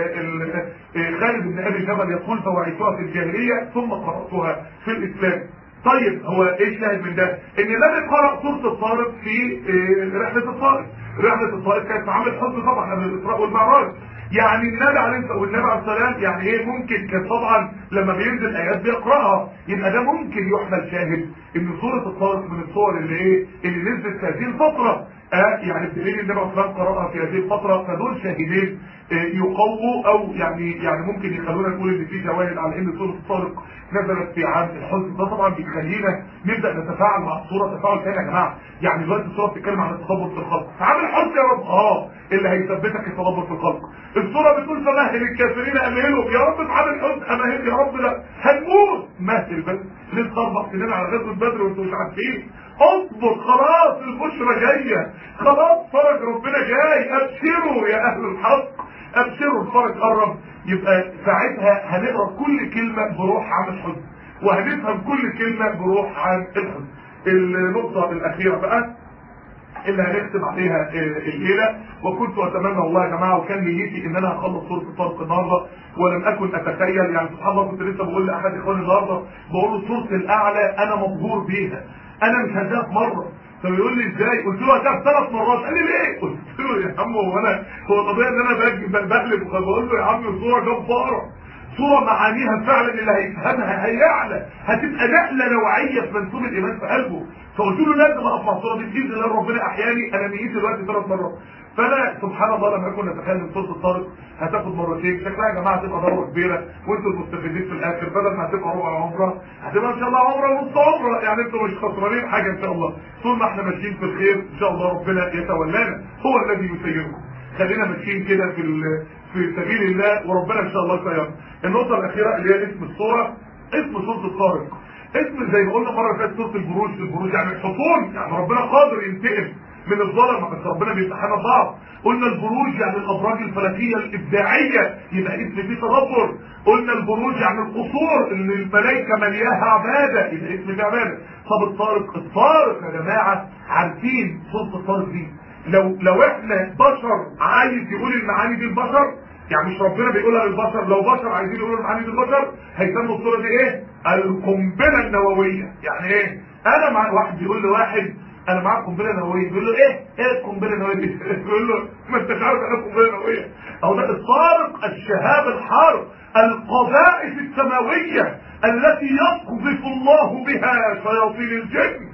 ال ال خالد بن ابي جبل يقول فوعيتها في الجاهليه ثم قراتها في الاسلام طيب هو ايه الشاهد من ده ان النبي قرأ سورة الطارق في رحلة الطارق رحلة الطارق كانت معامل حزن طبعا قبل الاسراء والمعراج يعني النبي عليه الصلاه والنبي عليه السلام يعني ايه ممكن كان طبعا لما بينزل ايات بيقراها يبقى ده ممكن يحمل شاهد ان سوره الطارق من الصور اللي ايه اللي نزلت في هذه الفتره آه يعني الدليل النبي عليه الصلاه والسلام قراها في هذه الفتره فدول شاهدين آه يقووا او يعني يعني ممكن يخلونا نقول ان في شواهد على ان سوره الطارق نزلت في عام الحزن ده طبعا بيخلينا نبدا نتفاعل مع الصوره تفاعل تاني يا جماعه يعني دلوقتي الصوره بتتكلم عن التدبر في الخلق في عام الحزن يا رب اه اللي هيثبتك التدبر في الخلق الصوره بتقول فمهل الكافرين امهلهم يا رب في عام الحزن امهل يا رب لا هنموت مهل بس لسه اربع سنين على غزوه بدر وانتوا مش عارفين اصبر خلاص البشرى جايه خلاص فرج ربنا جاي ابشروا يا اهل الحق ابشروا الفرج قرب يبقى ساعتها هنقرا كل كلمه بروح عن الحزن وهنفهم كل كلمه بروح عن الحزن النقطه الاخيره بقى اللي هنختم عليها الليله وكنت اتمنى والله يا جماعه وكان نيتي ان انا هخلص سوره الطارق النهارده ولم اكن اتخيل يعني سبحان الله كنت لسه بقول لاحد اخواني النهارده بقول له سوره الاعلى انا مبهور بيها انا مش هداها في مره فبيقول لي ازاي قلت له هداها ثلاث مرات قال لي ليه قلت له يا عم هو انا هو طبيعي ان انا بقلب بقول له يا عم صوره جباره صورة معانيها فعلا اللي هيفهمها هيعلى هتبقى نقلة نوعية في منسوب الإيمان في قلبه فقلت له لازم أقف مع الصورة دي بإذن الله ربنا أحياني أنا نيتي دلوقتي ثلاث مرات فانا سبحان الله لما اكون اتخيل ان سوره الطارق هتاخد مرتين شكلها يا جماعه هتبقى دوره كبيره وانتوا المستفيدين في الاخر بدل ما هتبقى ربع عمره هتبقى ان شاء الله عمره ونص عمره يعني انتوا مش خسرانين حاجه ان شاء الله طول ما احنا ماشيين في الخير ان شاء الله ربنا يتولانا هو الذي يسيركم خلينا ماشيين كده في في سبيل الله وربنا ان شاء الله يسيرنا النقطه الاخيره اللي هي اسم الصوره اسم سوره الطارق اسم زي ما قلنا مره فاتت سوره البروج البروج يعني الحصون يعني ربنا قادر ينتقم من الظلم بس ربنا بيمتحنا بعض قلنا البروج يعني الابراج الفلكيه الابداعيه يبقى اسم فيه تدبر قلنا البروج يعني القصور اللي الملائكه ملياها عباده يبقى اسم فيه عباده طب الطارق الطارق يا جماعه عارفين سوره الطارق دي لو لو احنا بشر عايز يقول المعاني دي البشر يعني مش ربنا بيقولها للبشر لو بشر عايزين يقولوا المعاني دي البشر هيسموا الصوره دي ايه القنبله النوويه يعني ايه انا مع واحد بيقول لواحد انا معاك قنبله نوويه بيقول له ايه ايه القنبله النوويه دي بيقول له ما انتش عارف ايه القنبله النوويه او ده الصارق الشهاب الحار القذائف السماويه التي يقذف الله بها شياطين الجن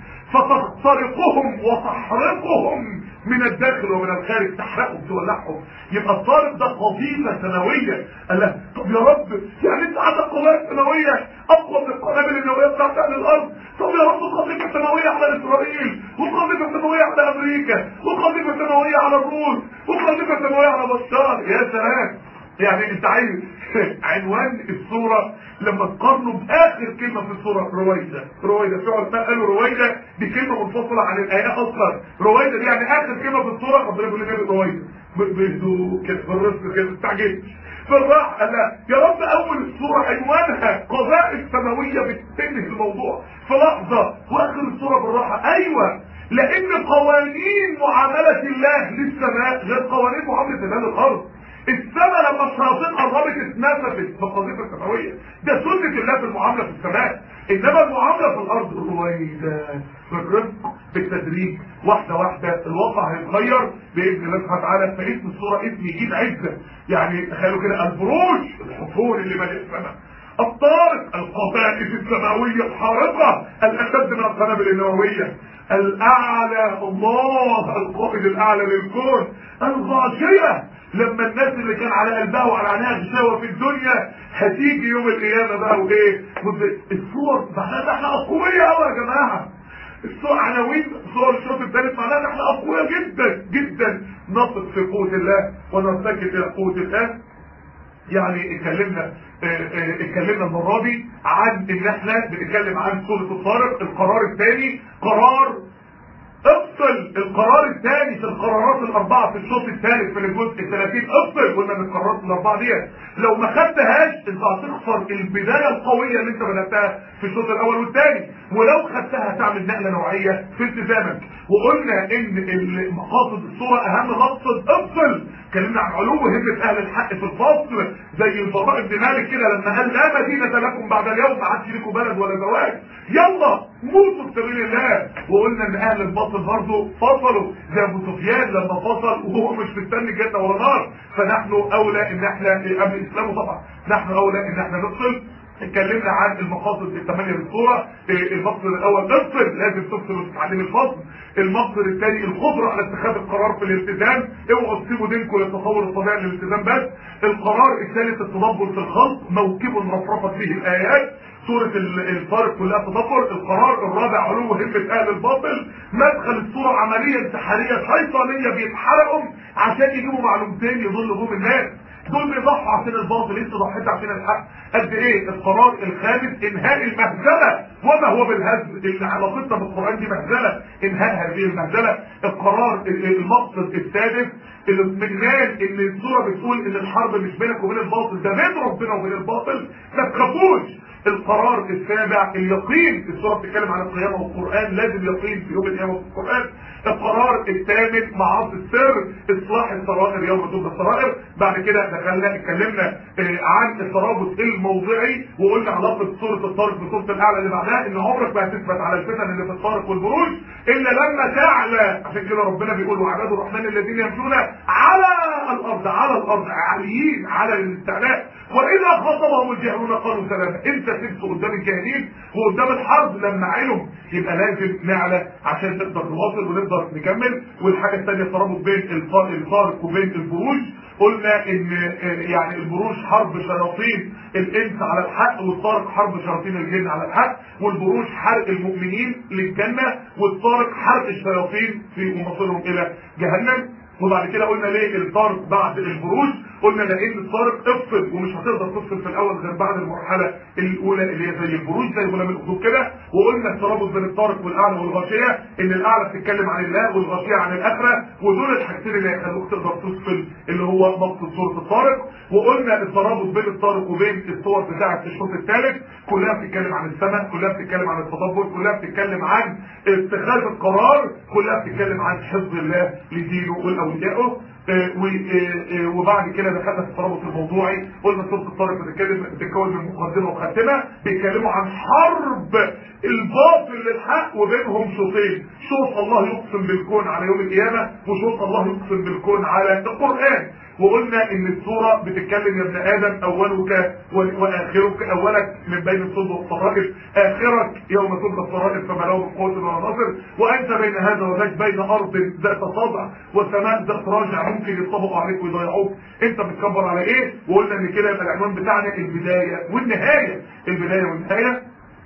فتخترقهم وتحرقهم من الداخل ومن الخارج تحرقهم تولعهم يبقى الطارق ده قذيفه سنويه قال له طب يا رب يعني انت عندك قذائف سنويه اقوى من القنابل النوويه بتاعت اهل الارض طب يا رب قذيفه سنويه على اسرائيل وقذيفه سنويه على امريكا وقذيفه سنويه على الروس وقذيفه سنويه على بشار يا سلام يعني انت عايز عنوان الصورة لما تقارنه باخر كلمة في الصورة رويدة رويدة في علماء قالوا رويدة دي كلمة منفصلة عن الآيات اصلا رويدة دي يعني اخر كلمة في الصورة ربنا بيقول لنا رويدة بهدوء كده بالرزق كده استعجلت بالراحة قال لا يا رب اول الصورة عنوانها قذائف سماوية بتنهي الموضوع في لحظة واخر الصورة بالراحة ايوه لان قوانين معاملة الله للسماء غير قوانين معاملة الله للارض السماء لما الشياطين قربت اتنفست في القذيفة السماوية ده سنة الله في المعاملة في السماء انما المعاملة في الارض رويدة بالرفق بالتدريج واحدة واحدة الواقع هيتغير باذن الله سبحانه وتعالى فاسم الصورة اسم يجيب عزة يعني تخيلوا كده البروج الحصول اللي مالي السماء الطارق القذائف السماوية الحارقة الاشد من القنابل النووية الاعلى الله القائد الاعلى للكون الغاشية لما الناس اللي كان على قلبها وعلى عينها غشاوة في الدنيا هتيجي يوم القيامة بقى وايه الصور معناها احنا اقوياء قوي يا جماعة الصور عناوين صور الشوط الثالث معناها احنا اقوياء جدا جدا نثق في قوة الله ونرتكب الى قوة الله يعني اتكلمنا اتكلمنا المرة دي عن ان احنا بنتكلم عن سورة الطارق القرار الثاني قرار افصل القرار الثاني في القرارات الاربعه في الشوط الثالث في الجزء ال 30 افصل قلنا من القرارات الاربعه دي لو ما خدتهاش انت هتخسر البدايه القويه اللي انت بداتها في الشوط الاول والثاني ولو خدتها هتعمل نقله نوعيه في التزامك وقلنا ان مقاصد الصوره اهم مقصد افصل اتكلمنا عن علو همه اهل الحق في الفصل زي البراء بن مالك كده لما قال لا مدينه لكم بعد اليوم ما عادش لكم بلد ولا زواج يلا موتوا في سبيل الله وقلنا ان اهل الباطل برضه فصلوا زي ابو سفيان لما فصل وهو مش مستني جنه ولا نار فنحن اولى ان احنا قبل اسلامه طبعا نحن اولى ان احنا نفصل اتكلمنا عن المقاصد الثمانيه للصوره المقصد الاول افصل لازم تفصل وتتعلم الفصل المقصد الثاني القدره على اتخاذ القرار في الالتزام اوعوا تسيبوا دينكم للتصور الطبيعي للالتزام بس القرار الثالث التدبر في الخلق موكب رفرفت فيه الايات سورة الفارق كلها تدبر القرار الرابع علو همة اهل الباطل مدخل الصورة عملية انتحارية شيطانية بيتحرقوا عشان يجيبوا معلومتين يضلوا بهم الناس دول بيضحوا عشان الباطل انت ضحيت عشان الحق قد ايه القرار الخامس انهاء المهزله وما هو بالهزل اللي علاقتنا بالقران دي مهزله انهاء هذه المهزله القرار المقصد السادس الاطمئنان ان السوره بتقول ان الحرب مش بينك وبين الباطل ده بين ربنا وبين الباطل ما تخافوش القرار السابع اليقين السوره بتتكلم عن القيامه والقران لازم يقين في يوم القيامه في القران القرار الثامن معاصي السر اصلاح السرائر يوم تبدى السرائر بعد كده دخلنا اتكلمنا عن الترابط الموضعي وقلنا علاقه سوره الطارق بسوره الاعلى اللي بعدها ان عمرك ما هتثبت على الفتن اللي في الطارق والبروج الا لما تعلى عشان كده ربنا بيقول وعباد الرحمن الذين يمشون على الارض على الارض عاليين على الاستعلاء واذا خاطبهم الجاهلون قالوا سلاما انت سبت قدام الجاهلين وقدام الحرب لما علم يبقى لازم نعلى عشان نقدر نواصل ونقدر نكمل والحاجه الثانيه الترابط بين الفارق وبين البروج قلنا ان يعني البروج حرب شياطين الانس على الحق والطارق حرب شياطين الجن على الحق والبروج حرق المؤمنين للجنه والطارق حرق الشياطين في مصيرهم الى جهنم وبعد كده قلنا ليه الطارق بعد البروج قلنا لان الطارق افصل ومش هتقدر تفصل في الاول غير بعد المرحله الاولى اللي هي زي البروج زي غلام الاخدود كده وقلنا الترابط بين الطارق والاعلى والغاشيه ان الاعلى بتتكلم عن الله والغاشيه عن الاخره ودول الحاجتين اللي هيخلوك تقدر تفصل اللي هو مقصد سوره الطارق وقلنا الترابط بين الطارق وبين الصور بتاعه الشوط الثالث كلها بتتكلم عن السماء كلها بتتكلم عن التدبر كلها بتتكلم عن اتخاذ القرار كلها بتتكلم عن حفظ الله لدينه ولاوليائه وبعد كده دخلنا في الترابط الموضوعي قلنا سوره الطارق بتتكلم بتتكون من مقدمه وخاتمه بيتكلموا عن حرب الباطل للحق وبينهم شوطين شوط الله يقسم بالكون على يوم القيامه وشوط الله يقسم بالكون على القران وقلنا ان السورة بتتكلم يا ابن ادم اولك واخرك اولك من بين الصلب والصرائر اخرك يوم تبقى الصرائر فما له من قوة ولا ناصر وانت بين هذا وذاك بين ارض ذات صدع وسماء ذات راجع ممكن يطبقوا عليك ويضيعوك انت بتكبر على ايه وقلنا ان كده يبقى العنوان بتاعنا البداية والنهاية البداية والنهاية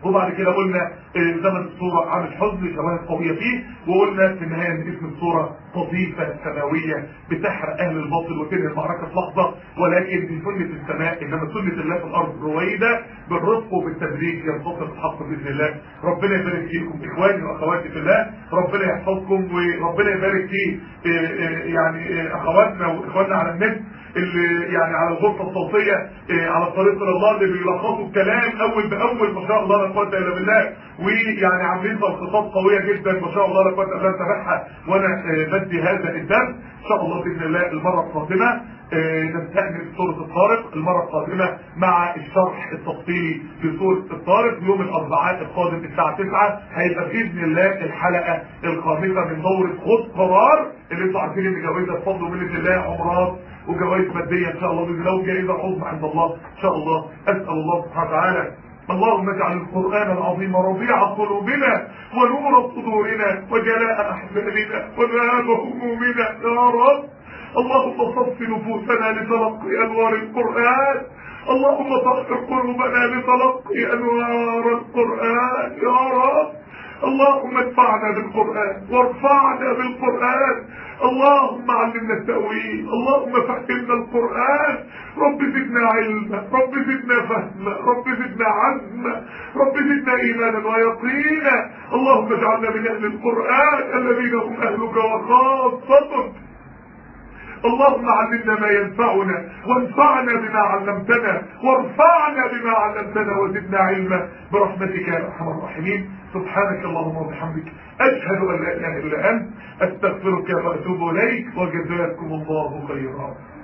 وبعد كده قلنا زمن الصورة عامل حزن شواهد قوية فيه وقلنا في النهاية ان اسم الصورة قذيفة سماوية بتحرق اهل الباطل وتنهي المعركة في لحظة ولكن دي سنة السماء انما سنة الله في الارض رويدة بالرفق وبالتدريج ينتصر الحق باذن الله ربنا يبارك فيكم اخواني واخواتي في الله ربنا يحفظكم وربنا يبارك في يعني اخواتنا واخواننا على النت اللي يعني على الغرفة الصوتية على طريق الله اللي بيلخصوا الكلام اول باول ما شاء الله لا قوه الا بالله ويعني عاملين تلخيصات قويه جدا ما شاء الله لا قوه الا بالله نتابعها وانا بدي هذا الدرس ان شاء الله باذن الله المره القادمه نستأنف سورة الطارق المرة القادمة مع الشرح التفصيلي لسورة الطارق يوم الأربعاء القادم الساعة 9 هيبقى بإذن الله الحلقة الخامسة من دورة خد قرار اللي انتوا عارفين ان جوائزها بفضل ومنة الله عمرات وجوائز مادية ان شاء الله بإذن الله وجائزة عظمى عند الله ان شاء الله أسأل الله سبحانه وتعالى اللهم اجعل القرآن العظيم ربيع قلوبنا ونور صدورنا وجلاء أحزاننا وذهاب همومنا يا رب اللهم صف نفوسنا لتلقي أنوار القرآن اللهم طهر قلوبنا لتلقي أنوار القرآن يا رب اللهم ادفعنا بالقرآن وارفعنا بالقرآن اللهم علمنا التأويل اللهم فهمنا القرآن رب زدنا علما رب زدنا فهما رب زدنا عزما رب زدنا إيمانا ويقينا اللهم اجعلنا من أهل القرآن الذين هم أهلك وخاصتك اللهم علمنا ما ينفعنا وانفعنا بما علمتنا وارفعنا بما علمتنا وزدنا علما برحمتك يا ارحم الراحمين سبحانك اللهم وبحمدك اشهد ان لا اله الا انت استغفرك واتوب اليك وجزاكم الله خيرا